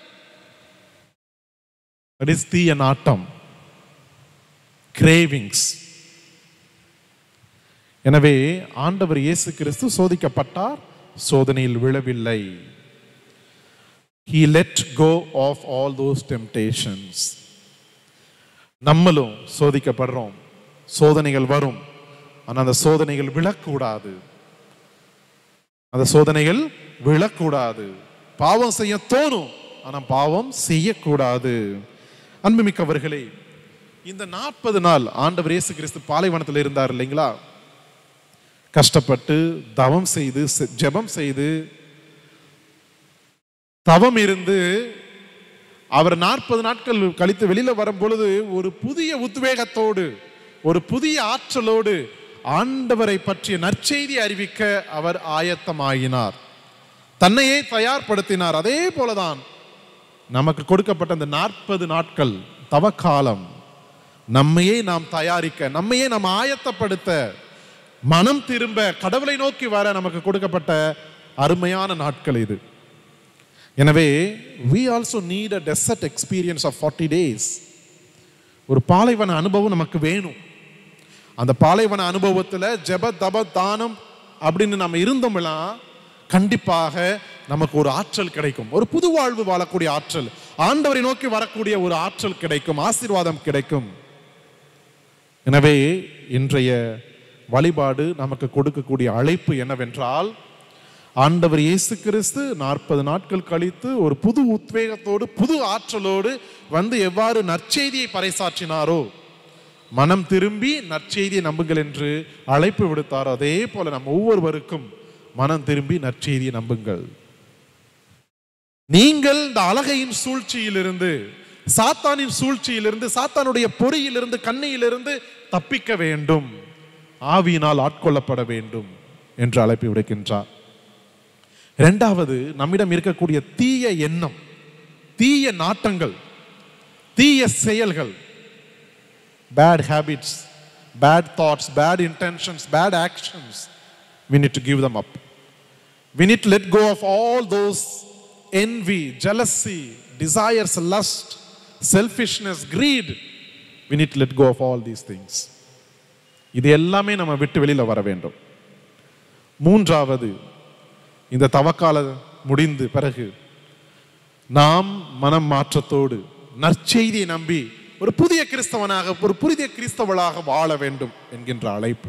S3: That is தீய நாட்டம் கிரேவிங்ஸ் எனவே ஆண்டவர் இயேசு கிறிஸ்து சோதிக்கப்பட்டார் சோதனையில் விழவில்லை he let go of all those temptations நம்மளும் சோதிக்கப்படுறோம் சோதனைகள் வரும் ஆனா அந்த சோதனைகள் விழக்கூடாது அந்த சோதனைகள் விழக்கூடாது பாவம் செய்ய தோணும் ஆனா பாவம் செய்யக்கூடாது அன்புமிக்கவர்களே இந்த நாற்பது நாள் ஆண்டவர் இயேசு கிறிஸ்து பாலைவனத்தில் இருந்தார் இல்லைங்களா கஷ்டப்பட்டு தவம் செய்து செ- ஜெபம் செய்து தவம் இருந்து அவர் நாற்பது நாட்கள் கழித்து வெளியில வரும் பொழுது ஒரு புதிய உத்வேகத்தோடு ஒரு புதிய ஆற்றலோடு ஆண்டவரை பற்றிய நற்செய்தி அறிவிக்க அவர் ஆயத்தமாகினார் தன்னையே தயார்படுத்தினார் அதே போலதான் நமக்கு கொடுக்கப்பட்ட அந்த நாற்பது நாட்கள் தவக்காலம் நம்மையே நாம் தயாரிக்க நம்மையே நாம் ஆயத்தப்படுத்த மனம் திரும்ப கடவுளை நோக்கி வர நமக்கு கொடுக்கப்பட்ட அருமையான நாட்கள் இது எனவே we also need a desert experience of 40 days ஒரு பாலைவன அனுபவம் நமக்கு வேணும் அந்த பாலைவன அனுபவத்தில் ஜெப தப தானம் அப்படின்னு நம்ம இருந்தோம்னா கண்டிப்பாக நமக்கு ஒரு ஆற்றல் கிடைக்கும் ஒரு புது வாழ்வு வாழக்கூடிய ஆற்றல் ஆண்டவரை நோக்கி வரக்கூடிய ஒரு ஆற்றல் கிடைக்கும் ஆசீர்வாதம் கிடைக்கும் எனவே இன்றைய வழிபாடு நமக்கு கொடுக்கக்கூடிய அழைப்பு என்னவென்றால் ஆண்டவர் இயேசு கிறிஸ்து நாற்பது நாட்கள் கழித்து ஒரு புது உத்வேகத்தோடு புது ஆற்றலோடு வந்து எவ்வாறு நற்செய்தியை பறைசாற்றினாரோ மனம் திரும்பி நற்செய்தியை நம்புங்கள் என்று அழைப்பு விடுத்தாரோ அதே போல நம்ம ஒவ்வொருவருக்கும் மனம் திரும்பி நற்செய்தியை நம்புங்கள் நீங்கள் இந்த அழகையின் சூழ்ச்சியிலிருந்து சாத்தானின் சூழ்ச்சியிலிருந்து சாத்தானுடைய பொறியிலிருந்து கண்ணியிலிருந்து தப்பிக்க வேண்டும் ஆவியினால் ஆட்கொள்ளப்பட வேண்டும் என்று அழைப்பு விடுக்கின்றார் இரண்டாவது நம்மிடம் இருக்கக்கூடிய தீய எண்ணம் தீய நாட்டங்கள் தீய செயல்கள் bad habits bad thoughts bad intentions bad actions we need to give them up we need to let go of all those envy jealousy desires lust selfishness greed we need to let go of all these things இது எல்லாமே நம்ம விட்டு வெளியில வர வேண்டும் மூன்றாவது இந்த தவக்கால முடிந்து பிறகு நாம் மனம் மாற்றத்தோடு நற்செய்தியை நம்பி ஒரு புதிய கிறிஸ்தவனாக ஒரு புதிய கிறிஸ்தவளாக வாழ வேண்டும் என்கின்ற அழைப்பு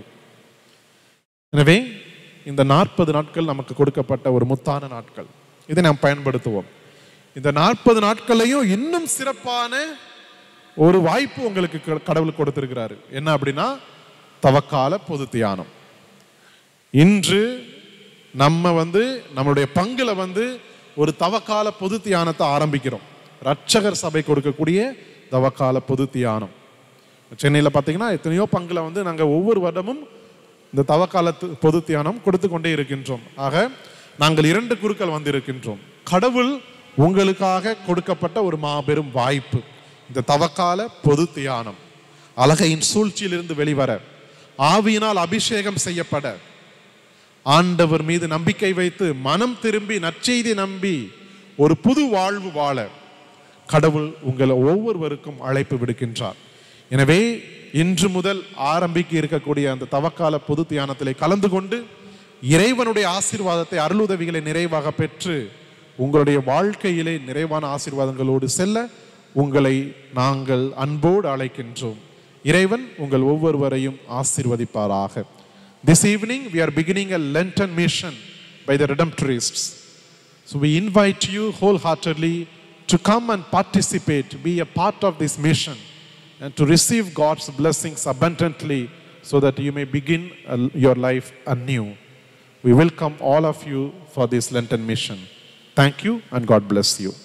S3: எனவே இந்த நாற்பது நாட்கள் நமக்கு கொடுக்கப்பட்ட ஒரு முத்தான நாட்கள் இதை நாம் பயன்படுத்துவோம் இந்த நாற்பது நாட்களையும் இன்னும் சிறப்பான ஒரு வாய்ப்பு உங்களுக்கு க- கடவுள் கொடுத்திருக்கிறாரு என்ன அப்படின்னா தவக்கால பொது தியானம் இன்று நம்ம வந்து நம்மளுடைய பங்குல வந்து ஒரு தவக்கால பொது தியானத்தை ஆரம்பிக்கிறோம் ரட்சகர் சபை கொடுக்கக்கூடிய தவக்கால பொது தியானம் சென்னையில் பார்த்தீங்கன்னா எத்தனையோ பங்குல வந்து நாங்கள் ஒவ்வொரு வருடமும் இந்த தவக்கால து- பொது தியானம் கொடுத்து கொண்டே இருக்கின்றோம் ஆக நாங்கள் இரண்டு குருக்கள் வந்து இருக்கின்றோம் கடவுள் உங்களுக்காக கொடுக்கப்பட்ட ஒரு மாபெரும் வாய்ப்பு இந்த தவக்கால பொது தியானம் அழகையின் சூழ்ச்சியிலிருந்து வெளிவர ஆவியினால் அபிஷேகம் செய்யப்பட ஆண்டவர் மீது நம்பிக்கை வைத்து மனம் திரும்பி நற்செய்தி நம்பி ஒரு புது வாழ்வு வாழ கடவுள் உங்களை ஒவ்வொருவருக்கும் அழைப்பு விடுக்கின்றார் எனவே இன்று முதல் ஆரம்பிக்க இருக்கக்கூடிய அந்த தவக்கால பொது தியானத்திலே கலந்து கொண்டு இறைவனுடைய ஆசீர்வாதத்தை அருளுதவிகளை நிறைவாக பெற்று உங்களுடைய வாழ்க்கையிலே நிறைவான ஆசீர்வாதங்களோடு செல்ல உங்களை நாங்கள் அன்போடு அழைக்கின்றோம் இறைவன் உங்கள் ஒவ்வொருவரையும் ஆசீர்வதிப்பாராக This evening, we are beginning a Lenten mission by the Redemptorists. So we invite you wholeheartedly to come and participate, be a part of this mission, and to receive God's blessings abundantly so that you may begin uh, your life anew. We welcome all of you for this Lenten mission. Thank you, and God bless you.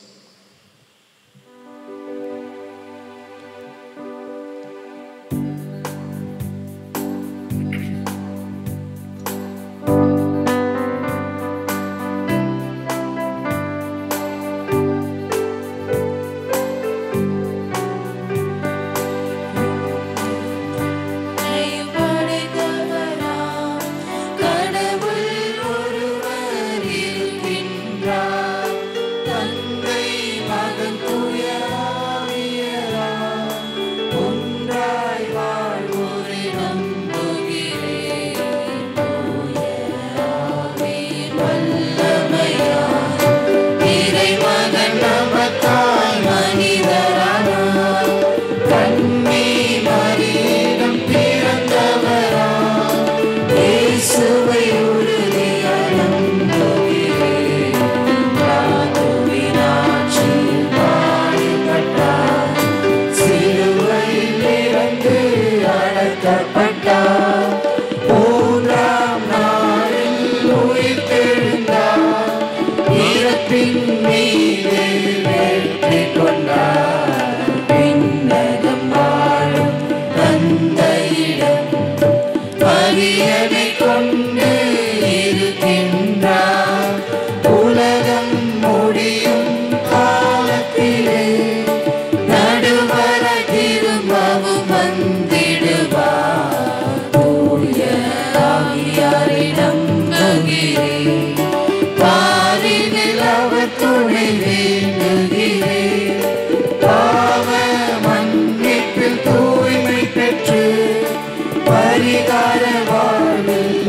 S1: படைத்தவராம் கடவுள் ஒருவர் இருக்கின்றார் தந்தை மகன் தூய ஆவியராம் ஒன்றாய் வாழ்வோரை நம்புகிறேன் தூய ஆவியின் வல்லமையால் இறைமகன் நமக்காய் மனிதரானார் கண்ணி மரியிடம் பிறந்தவராம் இயேசுவை உறுதியாய் நம்புகிறேன் ராதுவின் ஆட்சியில் பாடுபட்டார் சிலுவையில் இறந்து அடக்கப்பட்டார் மூன்றாம் நாளில் உயிர்த்தெழுந்தார் இறப்பின் மீது வெற்றி கொண்டார் விண்ணகம் வாழும் தந்தையிடம் பரியனை கொண்டு இருக்கின்றார் உலகம் முடியும் காலத்திலே நடுவர திரும்பவும் வந்திடுவார் தூய ஆவியாரிடம் நம்புகிறேன் பாரினில் அவர் துணை வேண்டுகிறேன் பாவ மன்னிப்பில் தூய்மை பெற்று பரிகார வாழ்வில்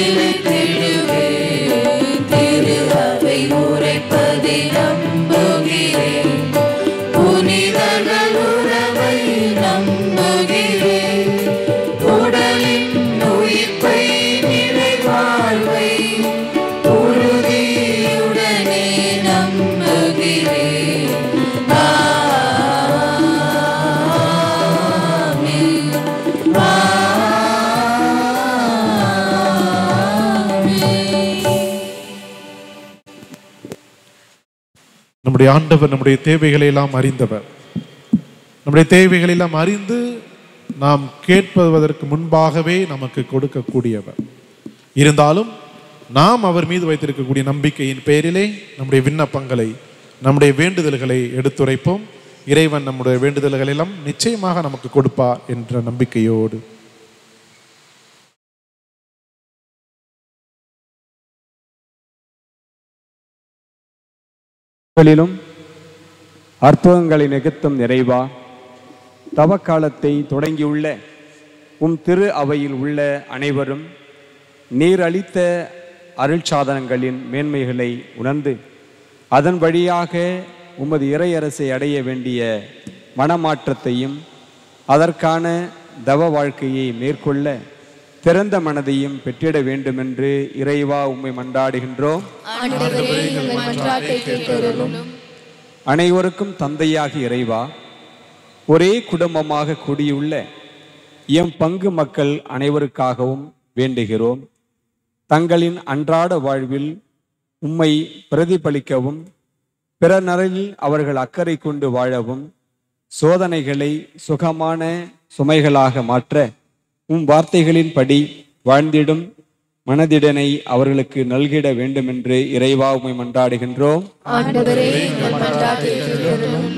S1: நிலைத்திடுவேன் திரு அவை உரைப்பதை நம்புகிறேன் புனிதர்கள் உறவை நம்புகிறேன் உடலின் உயிர்ப்பை நிறைவு
S3: நம்முடைய ஆண்டவர் நம்முடைய தேவைகளை எல்லாம் அறிந்தவர் நம்முடைய தேவைகளை எல்லாம் அறிந்து நாம் கேட்பதற்கு முன்பாகவே நமக்கு கொடுக்கக்கூடியவர் இருந்தாலும் நாம் அவர் மீது வைத்திருக்கக்கூடிய நம்பிக்கையின் பேரிலே நம்முடைய விண்ணப்பங்களை நம்முடைய வேண்டுதல்களை எடுத்துரைப்போம் இறைவன் நம்முடைய வேண்டுதல்கள் எல்லாம் நிச்சயமாக நமக்கு கொடுப்பார் என்ற நம்பிக்கையோடு
S6: களிலும் அற்புதங்களை நிகழ்த்தும் நிறைவா தவக்காலத்தை தொடங்கியுள்ள உம் திரு அவையில் உள்ள அனைவரும் நீர் அளித்த அருட்சாதனங்களின் மேன்மைகளை உணர்ந்து அதன் வழியாக உமது இறையரசை அடைய வேண்டிய மனமாற்றத்தையும் அதற்கான தவ வாழ்க்கையை மேற்கொள்ள திறந்த மனதையும் பெற்றிட வேண்டுமென்று இறைவா உம்மை மன்றாடுகின்றோம்
S2: ஆண்டவரே எங்கள் மன்றாட்டை கேட்டருளும்
S6: அனைவருக்கும் தந்தையாகி இறைவா ஒரே குடும்பமாக கூடியுள்ள எம் பங்கு மக்கள் அனைவருக்காகவும் வேண்டுகிறோம் தங்களின் அன்றாட வாழ்வில் உம்மை பிரதிபலிக்கவும் பிற நரலில் அவர்கள் அக்கறை கொண்டு வாழவும் சோதனைகளை சுகமான சுமைகளாக மாற்ற உம் வார்த்தைகளின்படி வாழ்ந்திடும் மனதிடனை அவர்களுக்கு நல்கிட வேண்டுமென்று இறைவா உம்மை மன்றாடுகின்றோம்
S2: ஆண்டவரே எங்கள் மன்றாட்டை கேட்டருளும்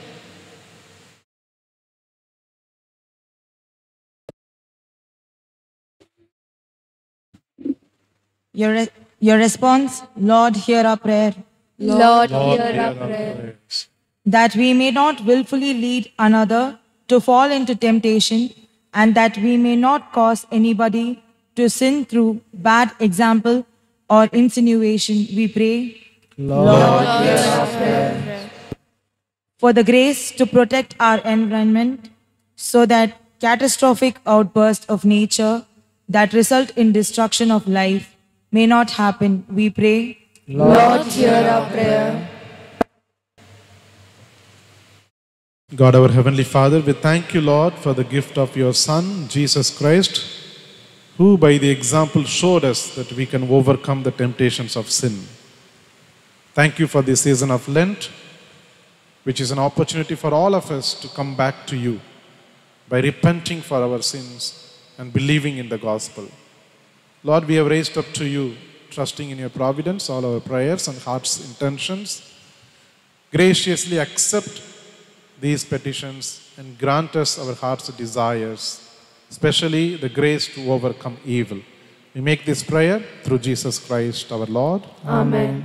S7: Your, re- your response, Lord, hear our prayer,
S2: Lord, hear our prayer.
S7: that we may not willfully lead another to fall into temptation, and that we may not cause anybody to sin through bad example or insinuation, we pray.
S2: Lord, hear our prayer.
S7: For the grace to protect our environment so that catastrophic outbursts of nature that result in destruction of life may not happen, we pray.
S2: Lord, hear our prayer.
S3: God, our Heavenly Father, we thank you, Lord, for the gift of your Son, Jesus Christ, who by the example showed us that we can overcome the temptations of sin. Thank you for this season of Lent, which is an opportunity for all of us to come back to you by repenting for our sins and believing in the gospel. Lord, we have raised up to you, trusting in your providence, all our prayers and heart's intentions. Graciously accept these petitions and grant us our heart's desires, especially the grace to overcome evil. We make this prayer through Jesus Christ our Lord.
S2: Amen.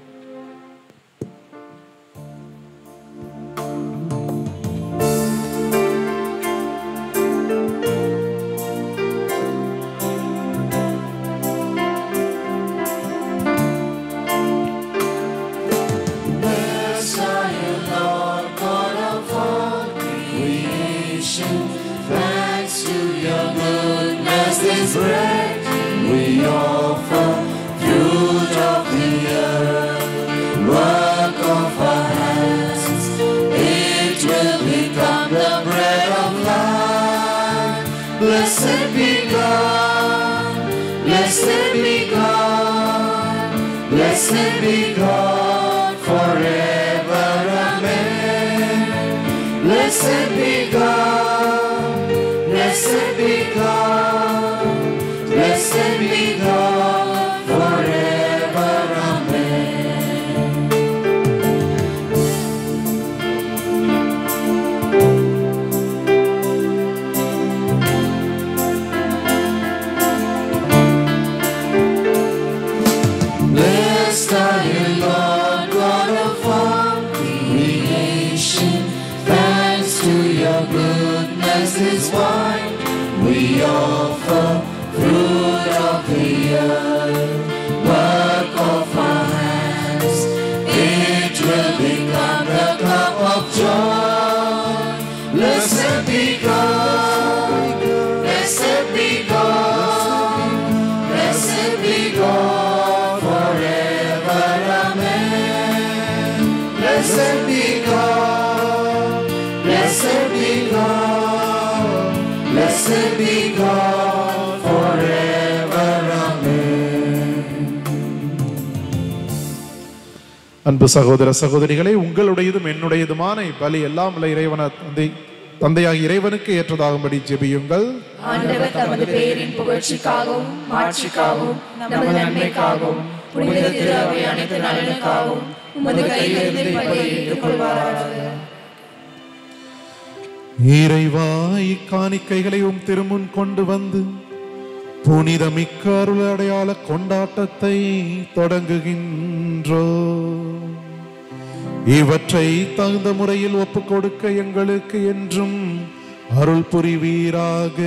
S1: Blessed be God, blessed be God, blessed be God forever. Amen. Blessed be God, blessed be God, blessed be God forever. Amen. Blessed are you, Lord God of all creation. Thanks to your goodness is why we offer fruit of the earth, work of our hands. It will become the cup of joy. Blessed be God, blessed be God, blessed be God forever.
S3: அன்பு சகோதர சகோதரிகளே உங்களுடையதும் என்னுடையதுமான இப்பலி எல்லாம் உள்ள இறைவன தந்தை தந்தையாக இறைவனுக்கு ஏற்றதாகும்படி ஜெபியுங்கள்
S2: ஆண்டவர் தமது பெயரின் புகழ்ச்சிக்காகவும் மாட்சிக்காகவும் நமது நன்மைக்காகவும் புனித திரு அவை அனைத்து நலனுக்காகவும் உமது கையிலிருந்து இப்பலியை ஏற்றுக்கொள்வாராக
S3: இறைவா இக்காணிக்கைகளை உம் திருமுன் கொண்டு வந்து புனிதமிக்க அருள் அடையாள கொண்டாட்டத்தை தொடங்குகின்றோ இவற்றை தகுந்த முறையில் ஒப்புக் கொடுக்க எங்களுக்கு என்றும் அருள் புரிவீராக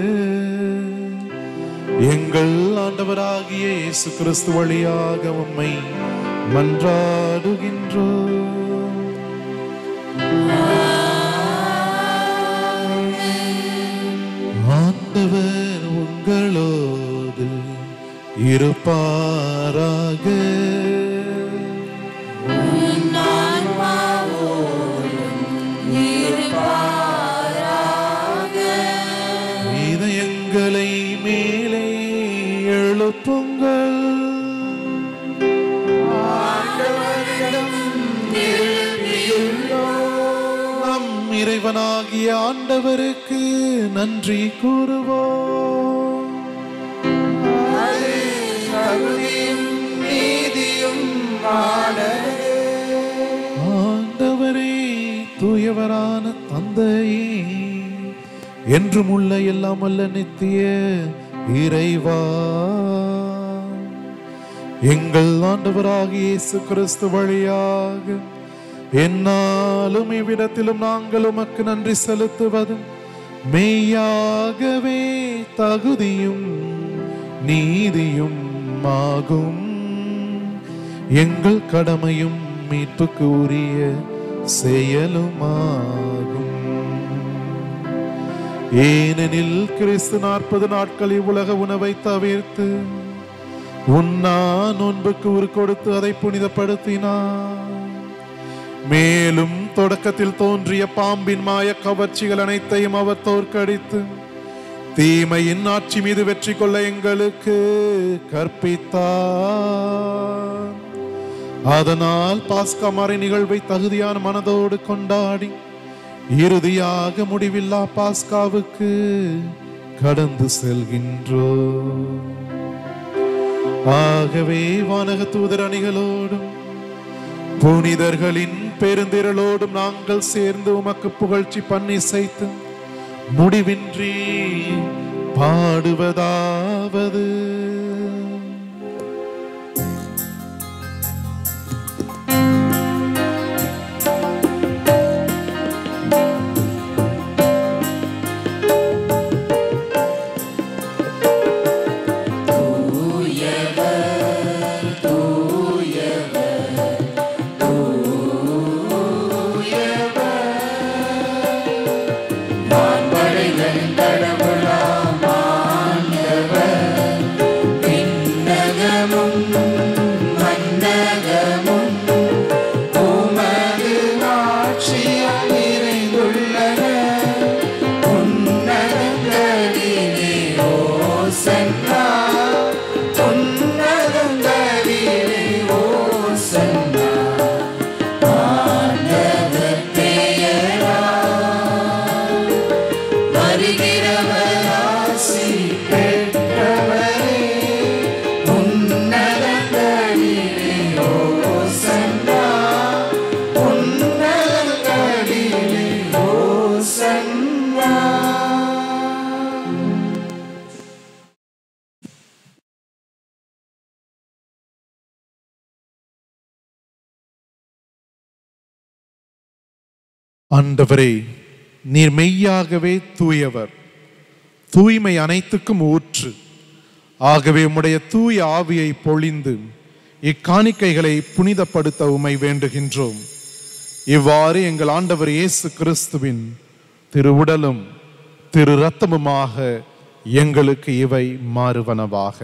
S3: எங்கள் ஆண்டவராகிய இயேசு கிறிஸ்து வழியாக உம்மை மன்றாடுகின்றோ ஆண்டவர் உங்களோடு இருப்பாராக இதயங்களை மேலே எழுப்புங்கள் நம் இறைவனாகிய ஆண்டவருக்கு நன்றி கூறுவோம் ஆண்டவரே தூயவரான தந்தையே என்றும் உள்ள எல்லாம் அல்ல நித்திய இறைவா எங்கள் ஆண்டவராகிய இயேசு கிறிஸ்து வழியாக என்னாலும் இவ்விடத்திலும் நாங்கள் உமக்கு நன்றி செலுத்துவதும் மெய்யாகவே தகுதியும் நீதியும் ஆகும் எங்கள் கடமையும் மீட்புக்கு உரிய செயலுமாகும் ஏனெனில் கிறிஸ்து நாற்பது நாட்கள் இவ்வுலக உணவை தவிர்த்து உண்ணா நோன்புக்கு உரு கொடுத்து அதை புனிதப்படுத்தினார் மேலும் தொடக்கத்தில் தோன்றிய பாம்பின் மாய கவர்ச்சிகள் அனைத்தையும் அவர் தோற்கடித்து தீமையின் ஆட்சி மீது வெற்றி கொள்ள எங்களுக்கு கற்பித்தார் அதனால் பாஸ்கமாரி நிகழ்வை தகுதியான மனதோடு கொண்டாடி இறுதியாக முடிவில்லா பாஸ்காவுக்கு கடந்து செல்கின்றோம் ஆகவே வானக தூதர் அணிகளோடும் புனிதர்களின் பெருந்திரளோடும் நாங்கள் சேர்ந்து உமக்கு புகழ்ச்சி பண்ணி செய்து முடிவின்றி பாடுவதாவது ஆண்டவரே நீர் மெய்யாகவே தூயவர் தூய்மை அனைத்துக்கும் ஊற்று ஆகவே உம்முடைய தூய ஆவியை பொழிந்து இக்காணிக்கைகளை புனிதப்படுத்த உமை வேண்டுகின்றோம் இவ்வாறு எங்கள் ஆண்டவர் இயேசு கிறிஸ்துவின் திருவுடலும் திரு ரத்தமுமாக எங்களுக்கு இவை மாறுவனவாக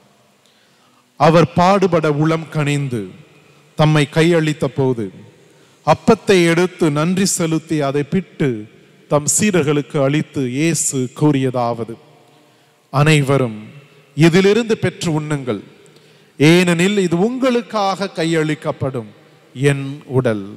S3: அவர் பாடுபட உளம் கனிந்து தம்மை கையளித்த போது அப்பத்தை எடுத்து நன்றி செலுத்தி அதை பிட்டு தம் சீடர்களுக்கு அளித்து இயேசு கூறியதாவது அனைவரும் இதிலிருந்து பெற்று உண்ணுங்கள் ஏனெனில் இது உங்களுக்காக கையளிக்கப்படும் என் உடல்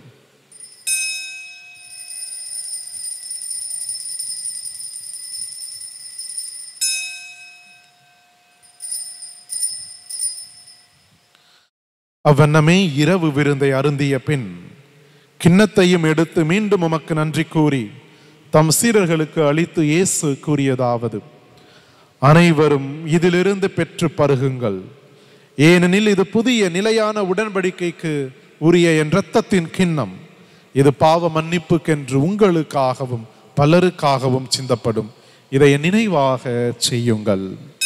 S3: அவ்வண்ணமே இரவு விருந்தை அருந்திய பின் கிண்ணத்தையும் எடுத்து மீண்டும் உமக்கு நன்றி கூறி தம் சீரர்களுக்கு அளித்து இயேசு கூறியதாவது அனைவரும் இதிலிருந்து பெற்று பருகுங்கள் ஏனெனில் இது புதிய நிலையான உடன்படிக்கைக்கு உரிய என் இரத்தத்தின் கிண்ணம் இது பாவ மன்னிப்புக்கென்று உங்களுக்காகவும் பலருக்காகவும் சிந்தப்படும் இதை என் நினைவாக செய்யுங்கள்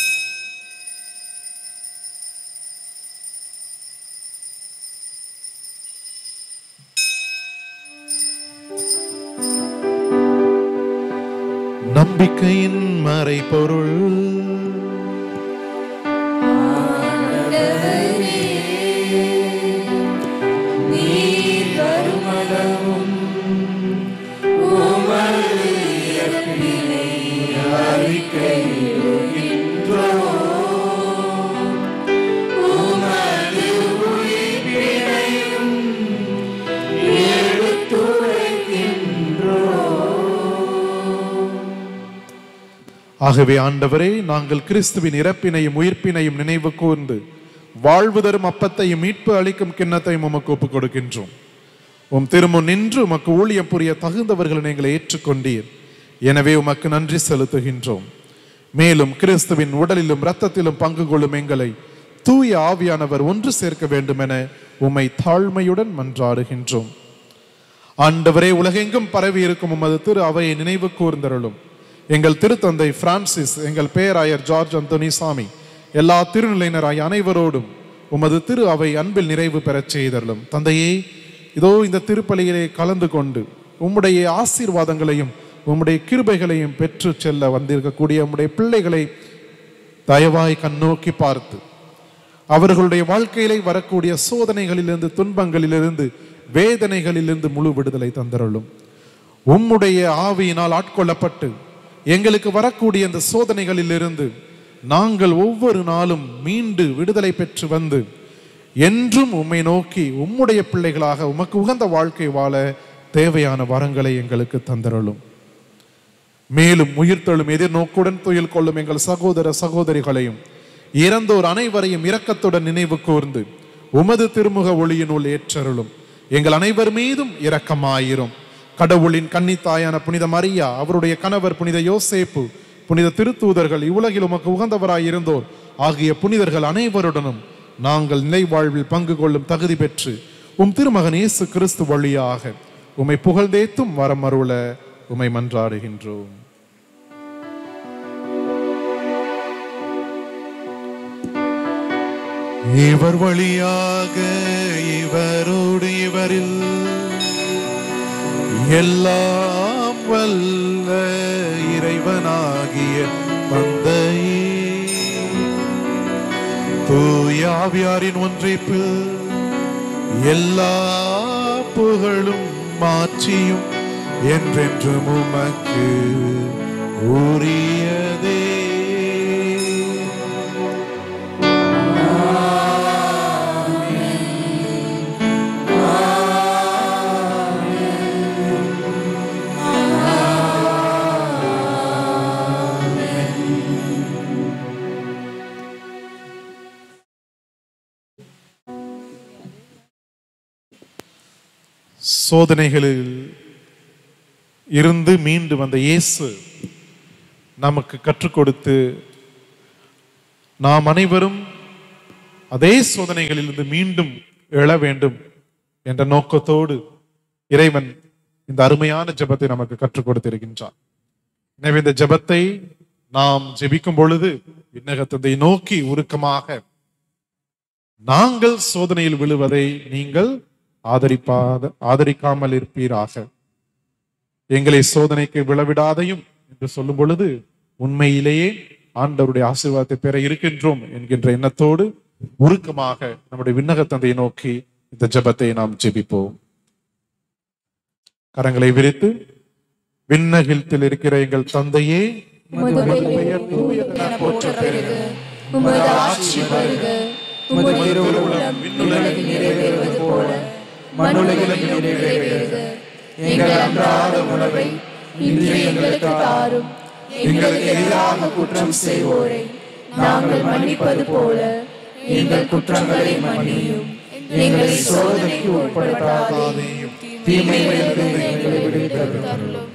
S3: நம்பிக்கையின் மறைபொருள் ஆகவே ஆண்டவரே நாங்கள் கிறிஸ்துவின் இறப்பினையும் உயிர்ப்பினையும் நினைவு கூர்ந்து வாழ்வு தரும் அப்பத்தையும் மீட்பு அளிக்கும் கிண்ணத்தையும் உமக்கு ஒப்புக் கொடுக்கின்றோம் உம் திருமுன் நின்று உமக்கு ஊழியம் புரிய தகுந்தவர்களை நீங்கள் ஏற்றுக்கொண்டீர் எனவே உமக்கு நன்றி செலுத்துகின்றோம் மேலும் கிறிஸ்துவின் உடலிலும் இரத்தத்திலும் பங்கு கொள்ளும் எங்களை தூய ஆவியானவர் ஒன்று சேர்க்க வேண்டும் என உம்மை தாழ்மையுடன் மன்றாடுகின்றோம் ஆண்டவரே உலகெங்கும் பரவி இருக்கும் உமது திரு அவையை நினைவு கூர்ந்தருளும் எங்கள் திருத்தந்தை பிரான்சிஸ் எங்கள் பேராயர் ஜார்ஜ் அந்தோனிசாமி எல்லா திருநிலையினராய் அனைவரோடும் உமது திரு அவை அன்பில் நிறைவு பெறச் செய்தருளும் தந்தையே இதோ இந்த திருப்பலியிலே கலந்து கொண்டு உம்முடைய ஆசீர்வாதங்களையும் உம்முடைய கிருபைகளையும் பெற்று செல்ல வந்திருக்கக்கூடிய உம்முடைய பிள்ளைகளை தயவாய் கண்ணோக்கி பார்த்து அவர்களுடைய வாழ்க்கையிலே வரக்கூடிய சோதனைகளிலிருந்து துன்பங்களிலிருந்து வேதனைகளிலிருந்து முழு விடுதலை தந்தருளும் உம்முடைய ஆவியினால் ஆட்கொள்ளப்பட்டு எங்களுக்கு வரக்கூடிய இந்த சோதனைகளிலிருந்து நாங்கள் ஒவ்வொரு நாளும் மீண்டு விடுதலை பெற்று வந்து என்றும் உம்மை நோக்கி உம்முடைய பிள்ளைகளாக உமக்கு உகந்த வாழ்க்கை வாழ தேவையான வரங்களை எங்களுக்கு தந்தருளும் மேலும் உயிர்த்தெழும் எதிர்நோக்குடன் துயில் கொள்ளும் எங்கள் சகோதர சகோதரிகளையும் இறந்தோர் அனைவரையும் இரக்கத்துடன் நினைவு கூர்ந்து உமது திருமுக ஒளியினுள் ஏற்றருளும் எங்கள் அனைவர் மீதும் இரக்கமாயிரும் கடவுளின் கன்னித்தாயான புனித மரியா அவருடைய கணவர் புனித யோசேப்பு புனித திருத்தூதர்கள் இவ்வுலகில் உமக்கு உகந்தவராய் இருந்தோர் ஆகிய புனிதர்கள் அனைவருடனும் நாங்கள் நிலை வாழ்வில் பங்கு கொள்ளும் தகுதி பெற்று உம் திருமகன் இயேசு கிறிஸ்து வழியாக உம்மை புகழ்ந்தேத்தும் வரம் அருள உம்மை மன்றாடுகின்றோம் இவர் வழியாக இவரோடு இவரில் எல்லாம் வல்ல இறைவனாகிய தந்தையே தூயாவியாரின் ஒன்றைப்பு எல்லா புகழும் மாற்றியும் என்றென்றும் உமக்கு உரியதே சோதனைகளில் இருந்து மீண்டு வந்த இயேசு நமக்கு கற்றுக் கொடுத்து நாம் அனைவரும் அதே சோதனைகளிலிருந்து மீண்டும் எழ வேண்டும் என்ற நோக்கத்தோடு இறைவன் இந்த அருமையான ஜெபத்தை நமக்கு கற்றுக் கொடுத்திருக்கின்றார் எனவே இந்த ஜெபத்தை நாம் ஜெபிக்கும் பொழுது விண்ணகத்தந்தை நோக்கி உருக்கமாக நாங்கள் சோதனையில் விழுவதை நீங்கள் ஆதரிப்பாத ஆதரிக்காமல் இருப்பீராக எங்களை சோதனைக்கு விழவிடாதையும் என்று சொல்லும் பொழுது உண்மையிலேயே ஆண்டவருடைய ஆசீர்வாதத்தை பெற இருக்கின்றோம் என்கின்ற எண்ணத்தோடு உருக்கமாக நம்முடைய விண்ணக தந்தையை நோக்கி இந்த ஜெபத்தை நாம் ஜெபிப்போம் கரங்களை விரித்து விண்ணகத்தில் இருக்கிற எங்கள் தந்தையே
S2: உமது பெயர் தூயதென போற்ற பெருக உமது ஆட்சி வருக உமது திருவுளம் விண்ணுலகில் நிறைவேறுவது போல மண்ணுலகிலும் நிறைவேறுக எங்கள் அன்றாட உணவை இன்று எங்களுக்கு தாரும் எங்களுக்கு எதிராக குற்றம் செய்வோரை நாங்கள் மன்னிப்பது போல எங்கள் குற்றங்களை மன்னியும் எங்களை சோதனைக்கு உட்படுத்தாதேயும் தீமையிலிருந்து எங்களை விடுவித்தருளும்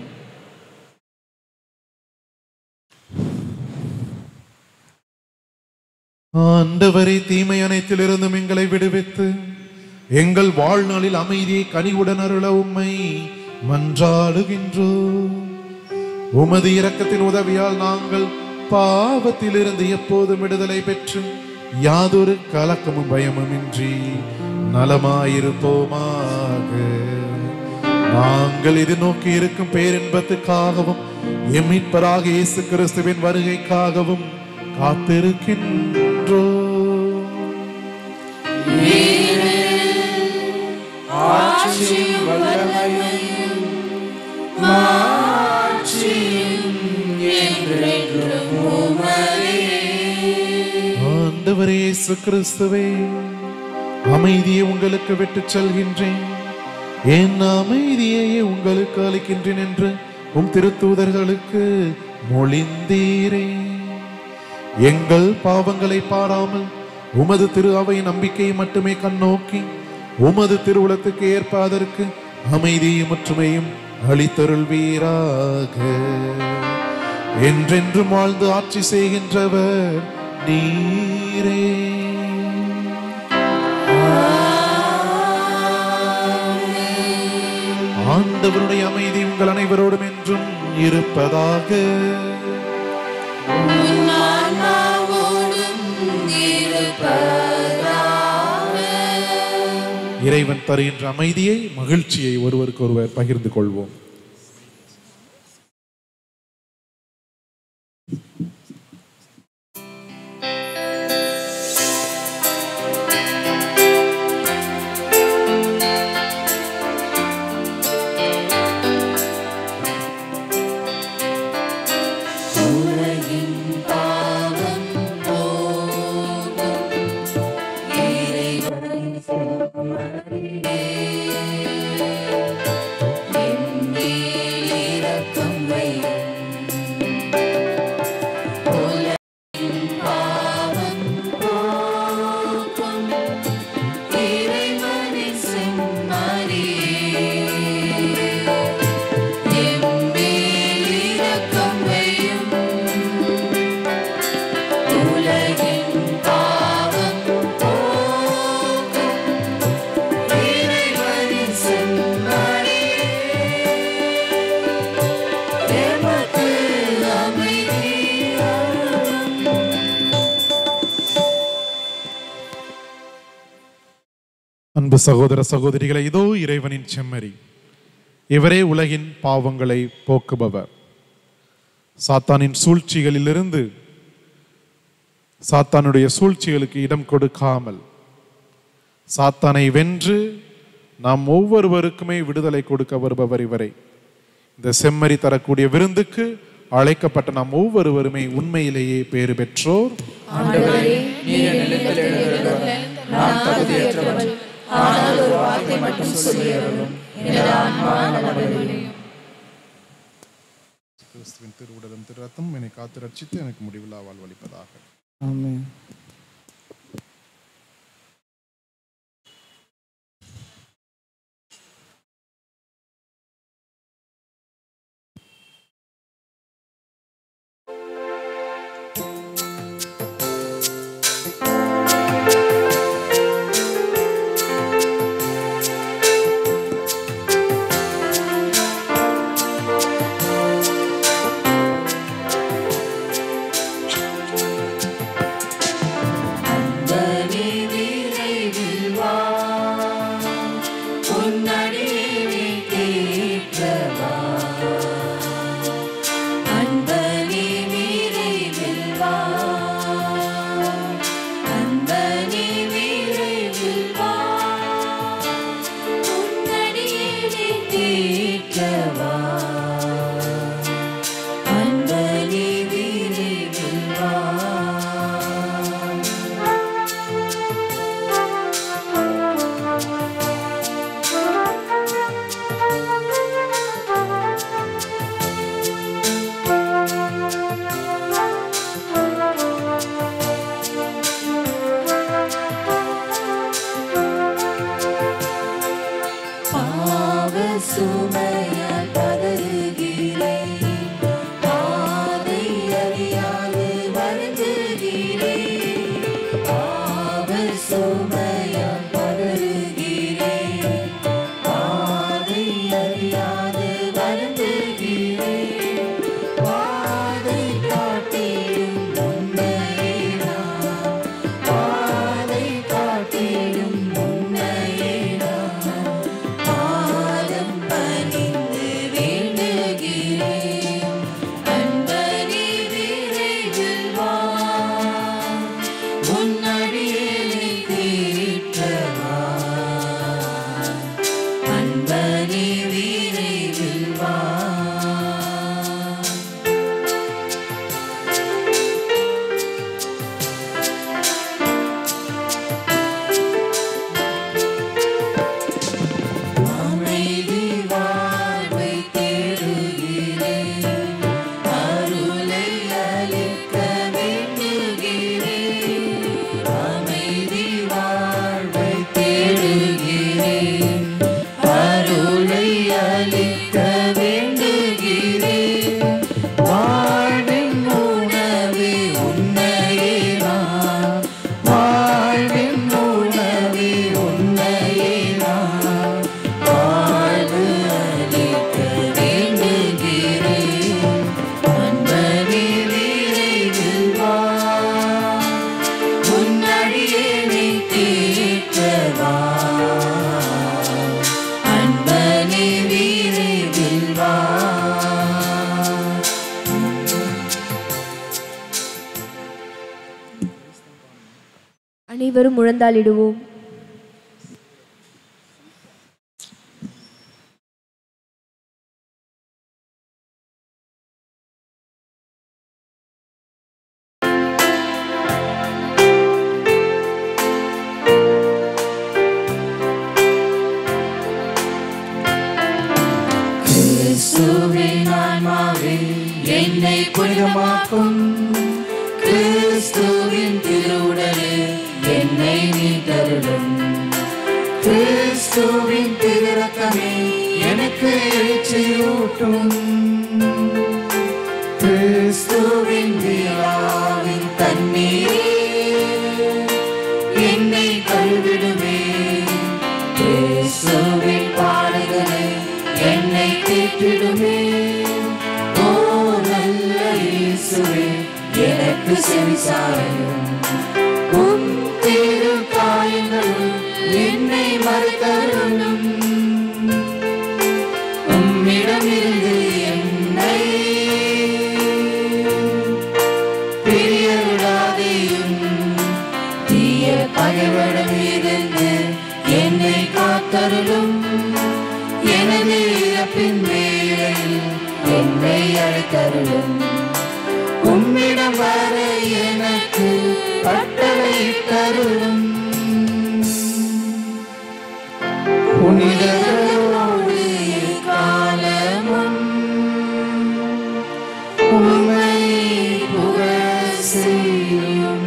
S3: ஆண்டவரை தீமை அனைத்திலிருந்தும் எங்களை விடுவித்து எங்கள் வாழ்நாளில் அமைதியை கனிவுடன் அருள உம்மை மன்றாடுகின்றோம் உமது இரக்கத்தின் உதவியால் நாங்கள் பாவத்திலிருந்து எப்போதும் விடுதலை பெற்று யாதொரு கலக்கமும் பயமும் இன்றி நலமாயிருப்போமாக நாங்கள் எதிர்நோக்கி இருக்கும் பேரின்பத்துக்காகவும் எம் மீட்பராக இயேசு கிறிஸ்துவின் வருகைக்காகவும் காத்திருக்கின்றோம் ஆண்டவரே இயேசு கிறிஸ்துவே அமைதியை உங்களுக்கு விட்டுச் செல்கின்றேன் என் அமைதியையே உங்களுக்கு அளிக்கின்றேன் என்று உம் திருத்தூதர்களுக்கு மொழிந்தீரே எங்கள் பாவங்களை பாராமல் உமது திரு அவை நம்பிக்கையை மட்டுமே கண்ணோக்கி உமது திருவுளத்துக்கு ஏற்ப அதற்கு அமைதியும் ஒற்றுமையும் அளித்தருள்வீராக என்றென்றும் வாழ்ந்து ஆட்சி செய்கின்றவர் நீரே ஆண்டவருடைய அமைதி உங்கள் அனைவரோடும் என்றும் இருப்பதாக இறைவன் தருகின்ற அமைதியை மகிழ்ச்சியை ஒருவருக்கு ஒருவர் பகிர்ந்து கொள்வோம் அன்பு சகோதர சகோதரிகளை இதோ இறைவனின் செம்மறி இவரே உலகின் பாவங்களை போக்குபவர் சாத்தானின் சூழ்ச்சிகளிலிருந்து சாத்தானுடைய சூழ்ச்சிகளுக்கு இடம் கொடுக்காமல் சாத்தானை வென்று நாம் ஒவ்வொருவருக்குமே விடுதலை கொடுக்க வருபவர் இவரை இந்த செம்மறி தரக்கூடிய விருந்துக்கு அழைக்கப்பட்ட நாம் ஒவ்வொருவருமே உண்மையிலேயே பேறு பெற்றோர்
S2: ஆண்டவரே நீர் நிலத்தில் எழுந்தருள நான் தகுதியற்றவள் ஆனால் ஒரு வார்த்தை மட்டும் சொல்லியருளும் எனது ஆன்மா நலமடையும்
S3: கிறிஸ்துவின் திருவுடலும் திரு ரத்தம் என்னை காத்து ரட்சித்து எனக்கு முடிவில்லா வாழ்வளிப்பதாக
S8: ஆமென்
S1: ஆ அடியேனை தீர்த்தவா அன்பனே விரைவில் வா அமைதி வாழ்வை தேடுகிறேன் அருளை அளிக்க வேண்டுகிறேன் அமைதி வாழ்வை தேடுகிறேன் அருளை அளிக்க வேண்டுகிறேன் வாழ்வின் உணவே உன்னையே நான் வாழ்வின் உணவே உன்னையே நான் வாழ்வு அளிக்க வேண்டுகிறேன் அன்பனே விரைவில் வா உன்னடியேனை தீர்த்தவா அன்பனே விரைவில் வா
S2: அனைவரும் முழந்தாளிடுவோம்
S1: கிறிஸ்துவின் ஆன்மாவே என்னை புனிதமாக்கும் கிறிஸ்துவின் திருவுடலே என்னை மீட்டருளும் கிறிஸ்துவின் திருரத்தமே எனக்கு எழுச்சியூட்டும் கிறிஸ்துவின் விழாவின் தண்ணீரே என்னை கழுவிடுமே கிறிஸ்துவின் பாடுகளே என்னை தீட்டிடுமே ஓ நல்ல இயேசுவே எனக்கு செவிசாயும் உம் திரு காயங்களும் என்னை மறுத்தருளும் உம்மிடமிருந்து என்னை பிரிய விடாதேயும் தீய பகைவடமிருந்து என்னை காத்தருளும் எனது இறப்பின் வேளையில் என்னை அழைத்தருளும் உம்மிடம் வர எனக்கு கட்டளையிட்டருளும் புனிதர்களோடு காலமும் உம்மை புகழ் செய்யும்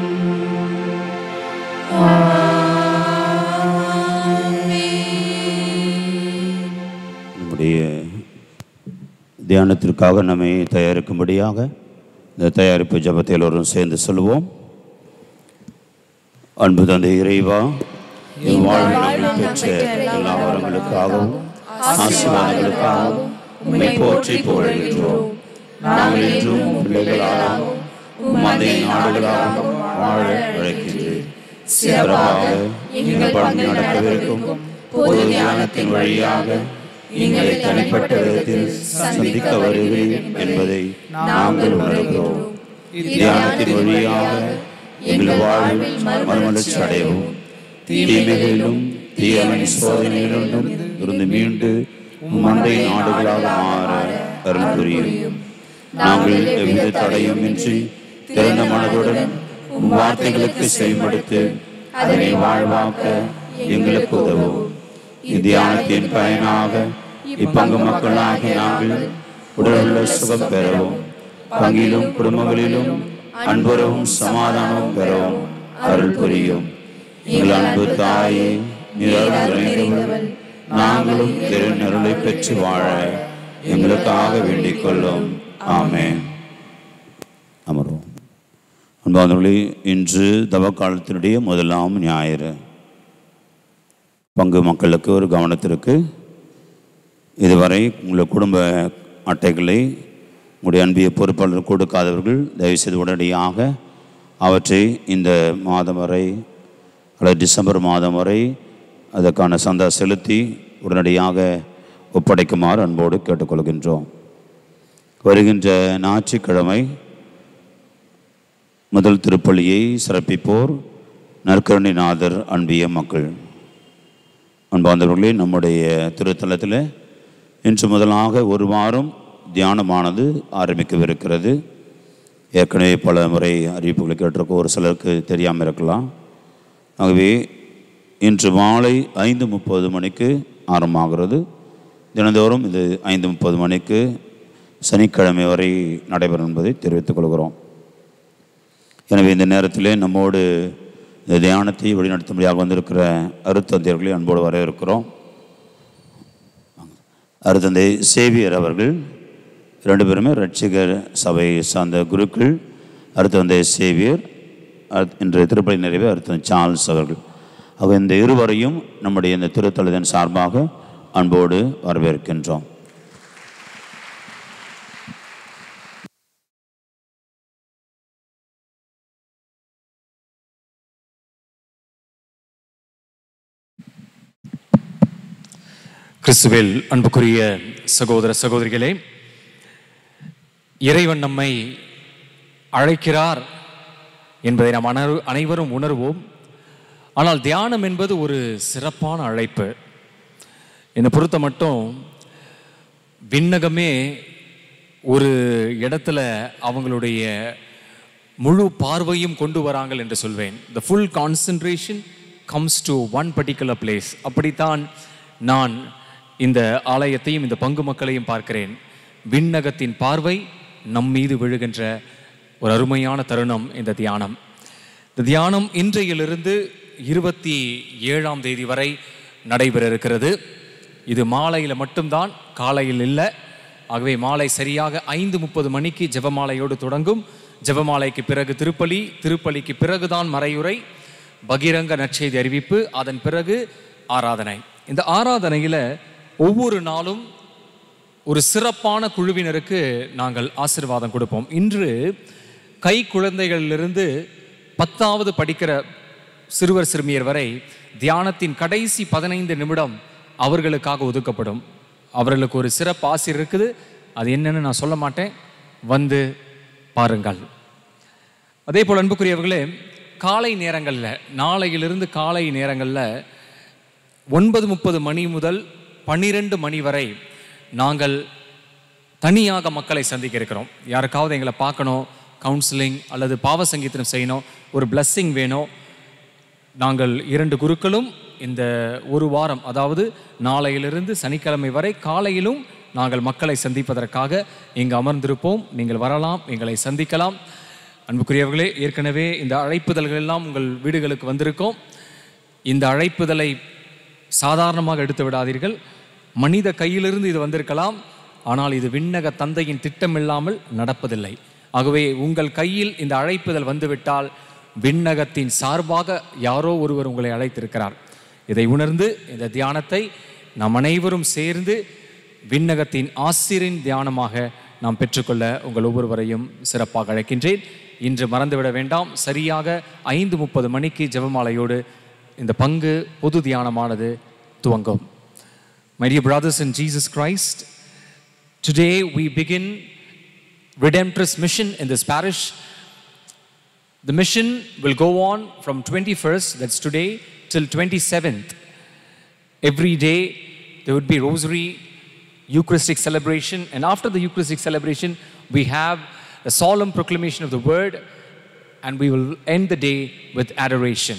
S8: நம்முடைய தியானத்திற்காக நம்மை தயாரிக்கும்படியாக இந்த தயாரிப்பு ஜபத்தை எல்லோரும் சேர்ந்து சொல்லுவோம் அன்பு தந்தை இறைவா என் வாழ்வில் நம்மை பெற்ற எல்லா வரங்களுக்காகவும் ஆசீர்வாதங்களுக்காகவும் உம்மை போற்றி புகழ்கின்றோம் நாங்கள் என்றும் உம் பிள்ளைகளாகவும் உம் மந்தை நாடுகளாகவும் வாழ அழைக்கின்றேன் சிறப்பாக எங்கள் பணி நடக்கவிருக்கும் பொது தியானத்தின் வழியாக எங்களை தனிப்பட்ட விதத்தில் சந்திக்க வருகிறேன் என்பதை நாங்கள் உணர்கிறோம் தியானத்தின் வழியாக எங்கள் வாழ்வில் மறுமலர்ச்சி அடையவும் தீமைகளிலும் தீயவன் சோதனைகளிலும் இருந்து மீண்டு உம் மந்தை நாடுகளாக மாற அருள் புரியும் நாங்கள் எவ்வித தடையும் இன்றி திறந்த மனதுடன் உம் வார்த்தைகளுக்கு செய்மடுத்து அதனை வாழ்வாக்க எங்களுக்கு உதவும் இத்தியானத்தின் பயனாக இப்பங்கு மக்களாகிய நாங்கள் உடலுள்ள சுகம் பெறவும் பங்கிலும் குடும்பங்களிலும் அன்புறவும் சமாதானமும் பெறவும் அருள் புரியும் எங்கள் அன்பு தாயே நீர் அருள் நிறைந்தவள் நாங்களும் திருநருளை பெற்று வாழ எங்களுக்காக வேண்டிக் கொள்ளும் ஆமென் அமர்வோம் அன்பானவர்களே இன்று தவக்காலத்தினுடைய முதலாம் ஞாயிறு பங்கு மக்களுக்கு ஒரு கவனத்திற்கு இதுவரை உங்கள் குடும்ப அட்டைகளை உங்களுடைய அன்பிய பொறுப்பாளர் கொடுக்காதவர்கள் தயவுசெய்து உடனடியாக அவற்றை இந்த மாதம் வரை அல்லது டிசம்பர் மாதம் வரை அதற்கான சந்தா செலுத்தி உடனடியாக ஒப்படைக்குமாறு அன்போடு கேட்டுக்கொள்கின்றோம் வருகின்ற ஞாயிற்றுக்கிழமை முதல் திருப்பலியை சிறப்பிப்போர் நற்கருணிநாதர் அன்பிய மக்கள் அன்பார்ந்தவர்களே நம்முடைய திருத்தலத்தில் இன்று முதலாக ஒரு வாரம் தியானமானது ஆரம்பிக்கவிருக்கிறது ஏற்கனவே பல முறை அறிவிப்புகளை கேட்டிருக்கோம் ஒரு சிலருக்கு தெரியாமல் இருக்கலாம் ஆகவே இன்று மாலை ஐந்து முப்பது மணிக்கு ஆரம்பமாகிறது தினந்தோறும் இது ஐந்து முப்பது மணிக்கு சனிக்கிழமை வரை நடைபெறும் என்பதை தெரிவித்துக் கொள்கிறோம் எனவே இந்த நேரத்திலே நம்மோடு இந்த தியானத்தை வழிநடத்தும்படியாக வந்திருக்கிற அருத்தந்தையர்களை அன்போடு வரவேற்கிறோம் அருத்தந்தை சேவியர் அவர்கள் ரெண்டு பேருமே ரட்சிகர் சபை சார்ந்த குருக்கள் அருத்தந்தை சேவியர் அருத்- இன்று திருப்பதி நிறைவு அருத்தந்தை சார்ல்ஸ் அவர்கள் ஆக இந்த இருவரையும் நம்முடைய இந்த திருத்தலத்தின் சார்பாக அன்போடு வரவேற்கின்றோம்
S9: கிறிஸ்துவில் அன்புக்குரிய சகோதர சகோதரிகளே இறைவன் நம்மை அழைக்கிறார் என்பதை நாம் அனரு அனைவரும் உணர்வோம் ஆனால் தியானம் என்பது ஒரு சிறப்பான அழைப்பு என்னை பொறுத்த மட்டும் விண்ணகமே ஒரு இடத்துல அவங்களுடைய முழு பார்வையும் கொண்டு வராங்கள் என்று சொல்வேன் the full concentration comes to one particular place அப்படித்தான் நான் இந்த ஆலயத்தையும் இந்த பங்கு மக்களையும் பார்க்கிறேன் விண்ணகத்தின் பார்வை நம் மீது விழுகின்ற ஒரு அருமையான தருணம் இந்த தியானம் இந்த தியானம் இன்றையிலிருந்து இருபத்தி ஏழாம் தேதி வரை நடைபெற இருக்கிறது இது மாலையில் மட்டும்தான் காலையில் இல்லை ஆகவே மாலை சரியாக ஐந்து முப்பது மணிக்கு ஜெபமாலையோடு தொடங்கும் ஜெபமாலைக்கு பிறகு திருப்பலி திருப்பலிக்கு பிறகுதான் மறையுரை பகிரங்க நற்செய்தி அறிவிப்பு அதன் பிறகு ஆராதனை இந்த ஆராதனையில் ஒவ்வொரு நாளும் ஒரு சிறப்பான குழுவினருக்கு நாங்கள் ஆசீர்வாதம் கொடுப்போம் இன்று கை குழந்தைகளிலிருந்து பத்தாவது படிக்கிற சிறுவர் சிறுமியர் வரை தியானத்தின் கடைசி பதினைந்து நிமிடம் அவர்களுக்காக ஒதுக்கப்படும் அவர்களுக்கு ஒரு சிறப்பு ஆசிரியர் இருக்குது அது என்னன்னு நான் சொல்ல மாட்டேன் வந்து பாருங்கள் அதே போல் அன்புக்குரியவர்களே காலை நேரங்களில் நாளையிலிருந்து காலை நேரங்களில் ஒன்பது முப்பது மணி முதல் பன்னிரெண்டு மணி வரை நாங்கள் தனியாக மக்களை சந்திக்க இருக்கிறோம் யாருக்காவது எங்களை பார்க்கணும் கவுன்சிலிங் அல்லது பாவ சங்கீதனம் செய்யணும் ஒரு பிளஸ்ஸிங் வேணும் நாங்கள் இரண்டு குருக்களும் இந்த ஒரு வாரம் அதாவது நாளையிலிருந்து சனிக்கிழமை வரை காலையிலும் நாங்கள் மக்களை சந்திப்பதற்காக இங்கு அமர்ந்திருப்போம் நீங்கள் வரலாம் எங்களை சந்திக்கலாம் அன்புக்குரியவர்களே ஏற்கனவே இந்த அழைப்புதல்கள் எல்லாம் உங்கள் வீடுகளுக்கு வந்திருக்கோம் இந்த அழைப்புதலை சாதாரணமாக எடுத்து விடாதீர்கள் மனித கையிலிருந்து இது வந்திருக்கலாம் ஆனால் இது விண்ணக தந்தையின் திட்டமில்லாமல் நடப்பதில்லை ஆகவே உங்கள் கையில் இந்த அழைப்புதல் வந்துவிட்டால் விண்ணகத்தின் சார்பாக யாரோ ஒருவர் உங்களை அழைத்திருக்கிறார் இதை உணர்ந்து இந்த தியானத்தை நாம் அனைவரும் சேர்ந்து விண்ணகத்தின் ஆசிரின் தியானமாக நாம் பெற்றுக்கொள்ள உங்கள் ஒவ்வொருவரையும் சிறப்பாக அழைக்கின்றேன் இன்று மறந்துவிட வேண்டாம் சரியாக ஐந்து முப்பது மணிக்கு ஜெபமாலையோடு இந்த பங்கு பொது தியானமானது துவங்கும் My dear brothers in Jesus Christ, today we begin redemptress mission in this parish. The mission will go on from 21st, that's today, till 27th. Every day there would be rosary, Eucharistic celebration, and after the Eucharistic celebration, we have a solemn proclamation of the word, and we will end the day with adoration.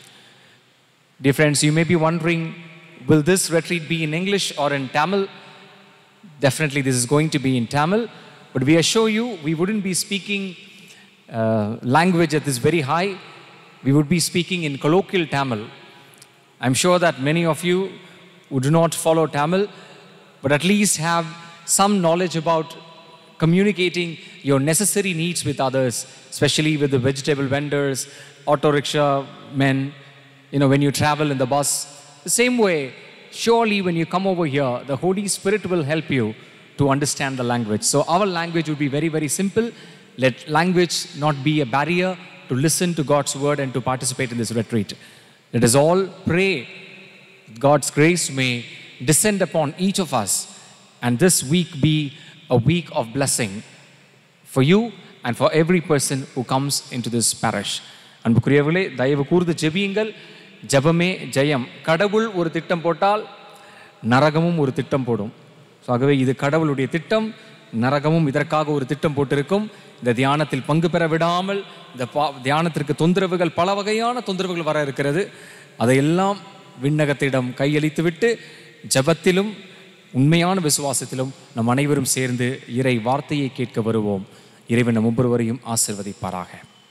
S9: Dear friends, you may be wondering will this retreat be in English or in Tamil? Definitely, this is going to be in Tamil, but we assure you we wouldn't be speaking uh, language at this very high. We would be speaking in colloquial Tamil. I'm sure that many of you who do not follow Tamil, but at least have some knowledge about communicating your necessary needs with others, especially with the vegetable vendors, auto rickshaw men, you know, when you travel in the bus. The same way, surely when you come over here, the Holy Spirit will help you to understand the language. So our language would be very, very simple. Let language not be a barrier to listen to God's word and to participate in this retreat. Let us all pray God's grace may descend upon each of us and this week be a week of blessing for you and for every person who comes into this parish. அன்புக்குரியவர்களே தயவு கூர்ந்து ஜெபியுங்கள் ஜெபமே ஜெயம் கடவுள் ஒரு திட்டம் போட்டால் நரகமும் ஒரு திட்டம் போடும் ஸோ ஆகவே இது கடவுளுடைய திட்டம் நரகமும் இதற்காக ஒரு திட்டம் போட்டிருக்கும் இந்த தியானத்தில் பங்கு பெற விடாமல் இந்த பா தியானத்திற்கு தொந்தரவுகள் பல வகையான தொந்தரவுகள் வர இருக்கிறது அதையெல்லாம் விண்ணகத்திடம் கையளித்து விட்டு ஜெபத்திலும் உண்மையான விசுவாசத்திலும் நம் அனைவரும் சேர்ந்து இறை வார்த்தையை கேட்க வருவோம் இறைவன் நம் ஒவ்வொருவரையும் ஆசிர்வதிப்பாராக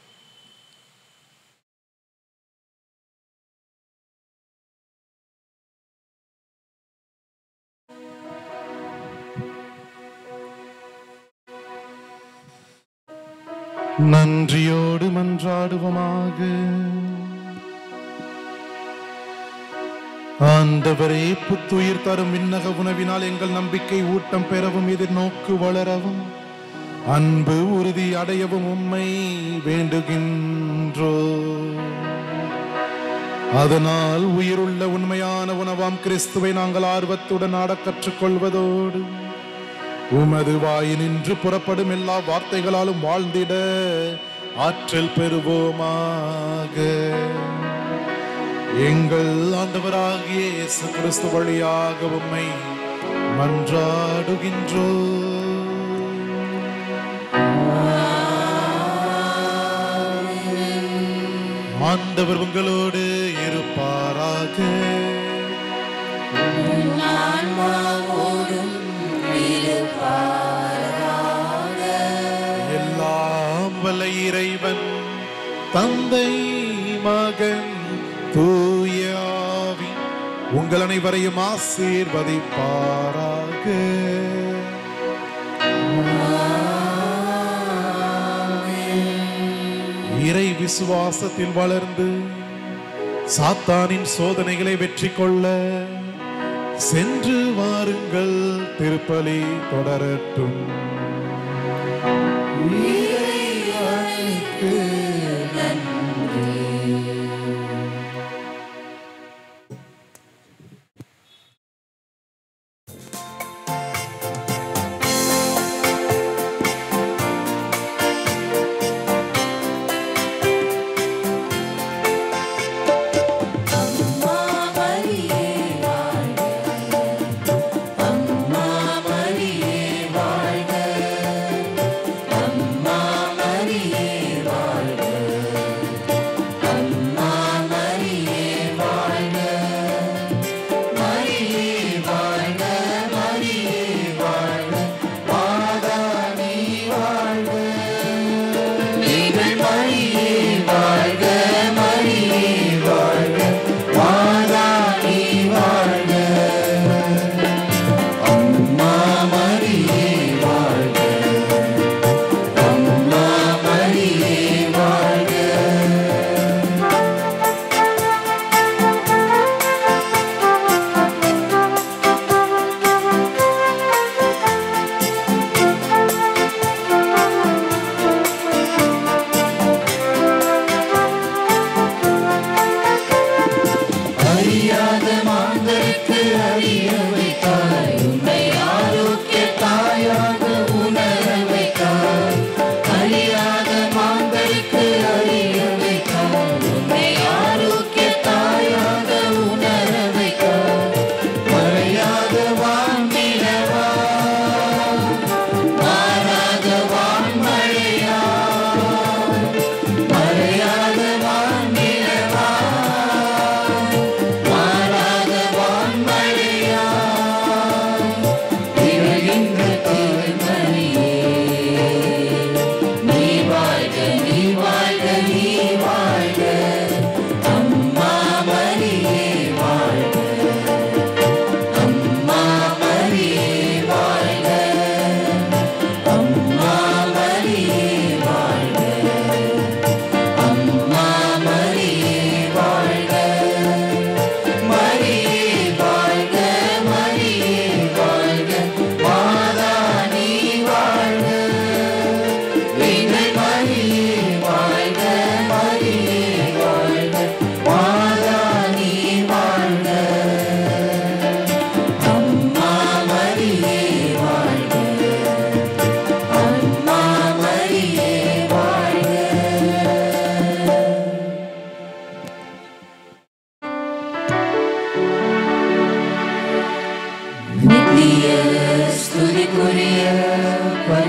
S3: நன்றியோடு மன்றாடுவோமாக ஆண்டவரே புத்துயிர் தரும் விண்ணக உணவினால் எங்கள் நம்பிக்கை ஊட்டம் பெறவும் எதிர்நோக்கு வளரவும் அன்பு உறுதி அடையவும் உம்மை வேண்டுகின்றோ அதனால் உயிருள்ள உண்மையான உணவாம் கிறிஸ்துவை நாங்கள் ஆர்வத்துடன் ஆடக் கற்றுக்கொள்வதோடு உமது வாயினின்று புறப்படும் எல்லா வார்த்தைகளாலும் வாழ்ந்திட ஆற்றல் பெறுவோமாக எங்கள் ஆண்டவராகிய இயேசு கிறிஸ்து வழியாக உம்மை மன்றாடுகின்றோ ஆண்டவர் உங்களோடு இருப்பாராக எல்லாம் வல்ல இறைவன் தந்தை மகன் தூய ஆவி உங்கள் அனைவரையும் ஆசீர்வதிப்பாராக இறை விசுவாசத்தில் வளர்ந்து சாத்தானின் சோதனைகளை வெற்றி கொள்ள சென்று வாருங்கள் திருப்பலி தொடரட்டும்
S1: அம்மா மரியே வாழ்க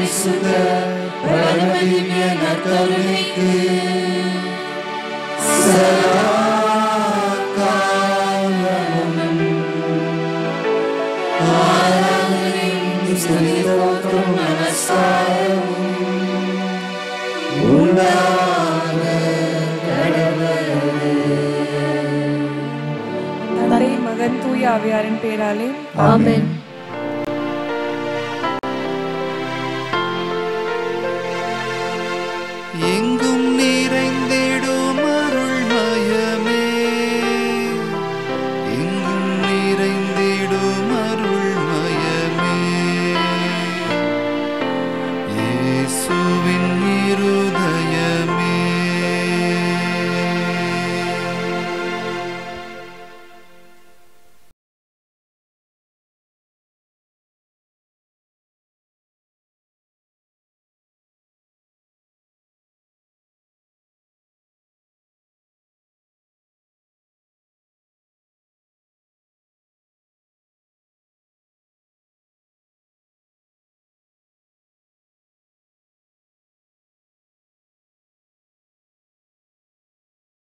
S1: பரிசுத்த பரமதிவ்ய நற்கருணைக்கு சதாகாலமும் ஆராதனையும் ஸ்துதித்தோற்றும் நமஸ்காரமும் உண்டாக கடவுளே.
S2: தந்தை மகன் தூய ஆவியாரின் பேராலே
S1: ஆமென்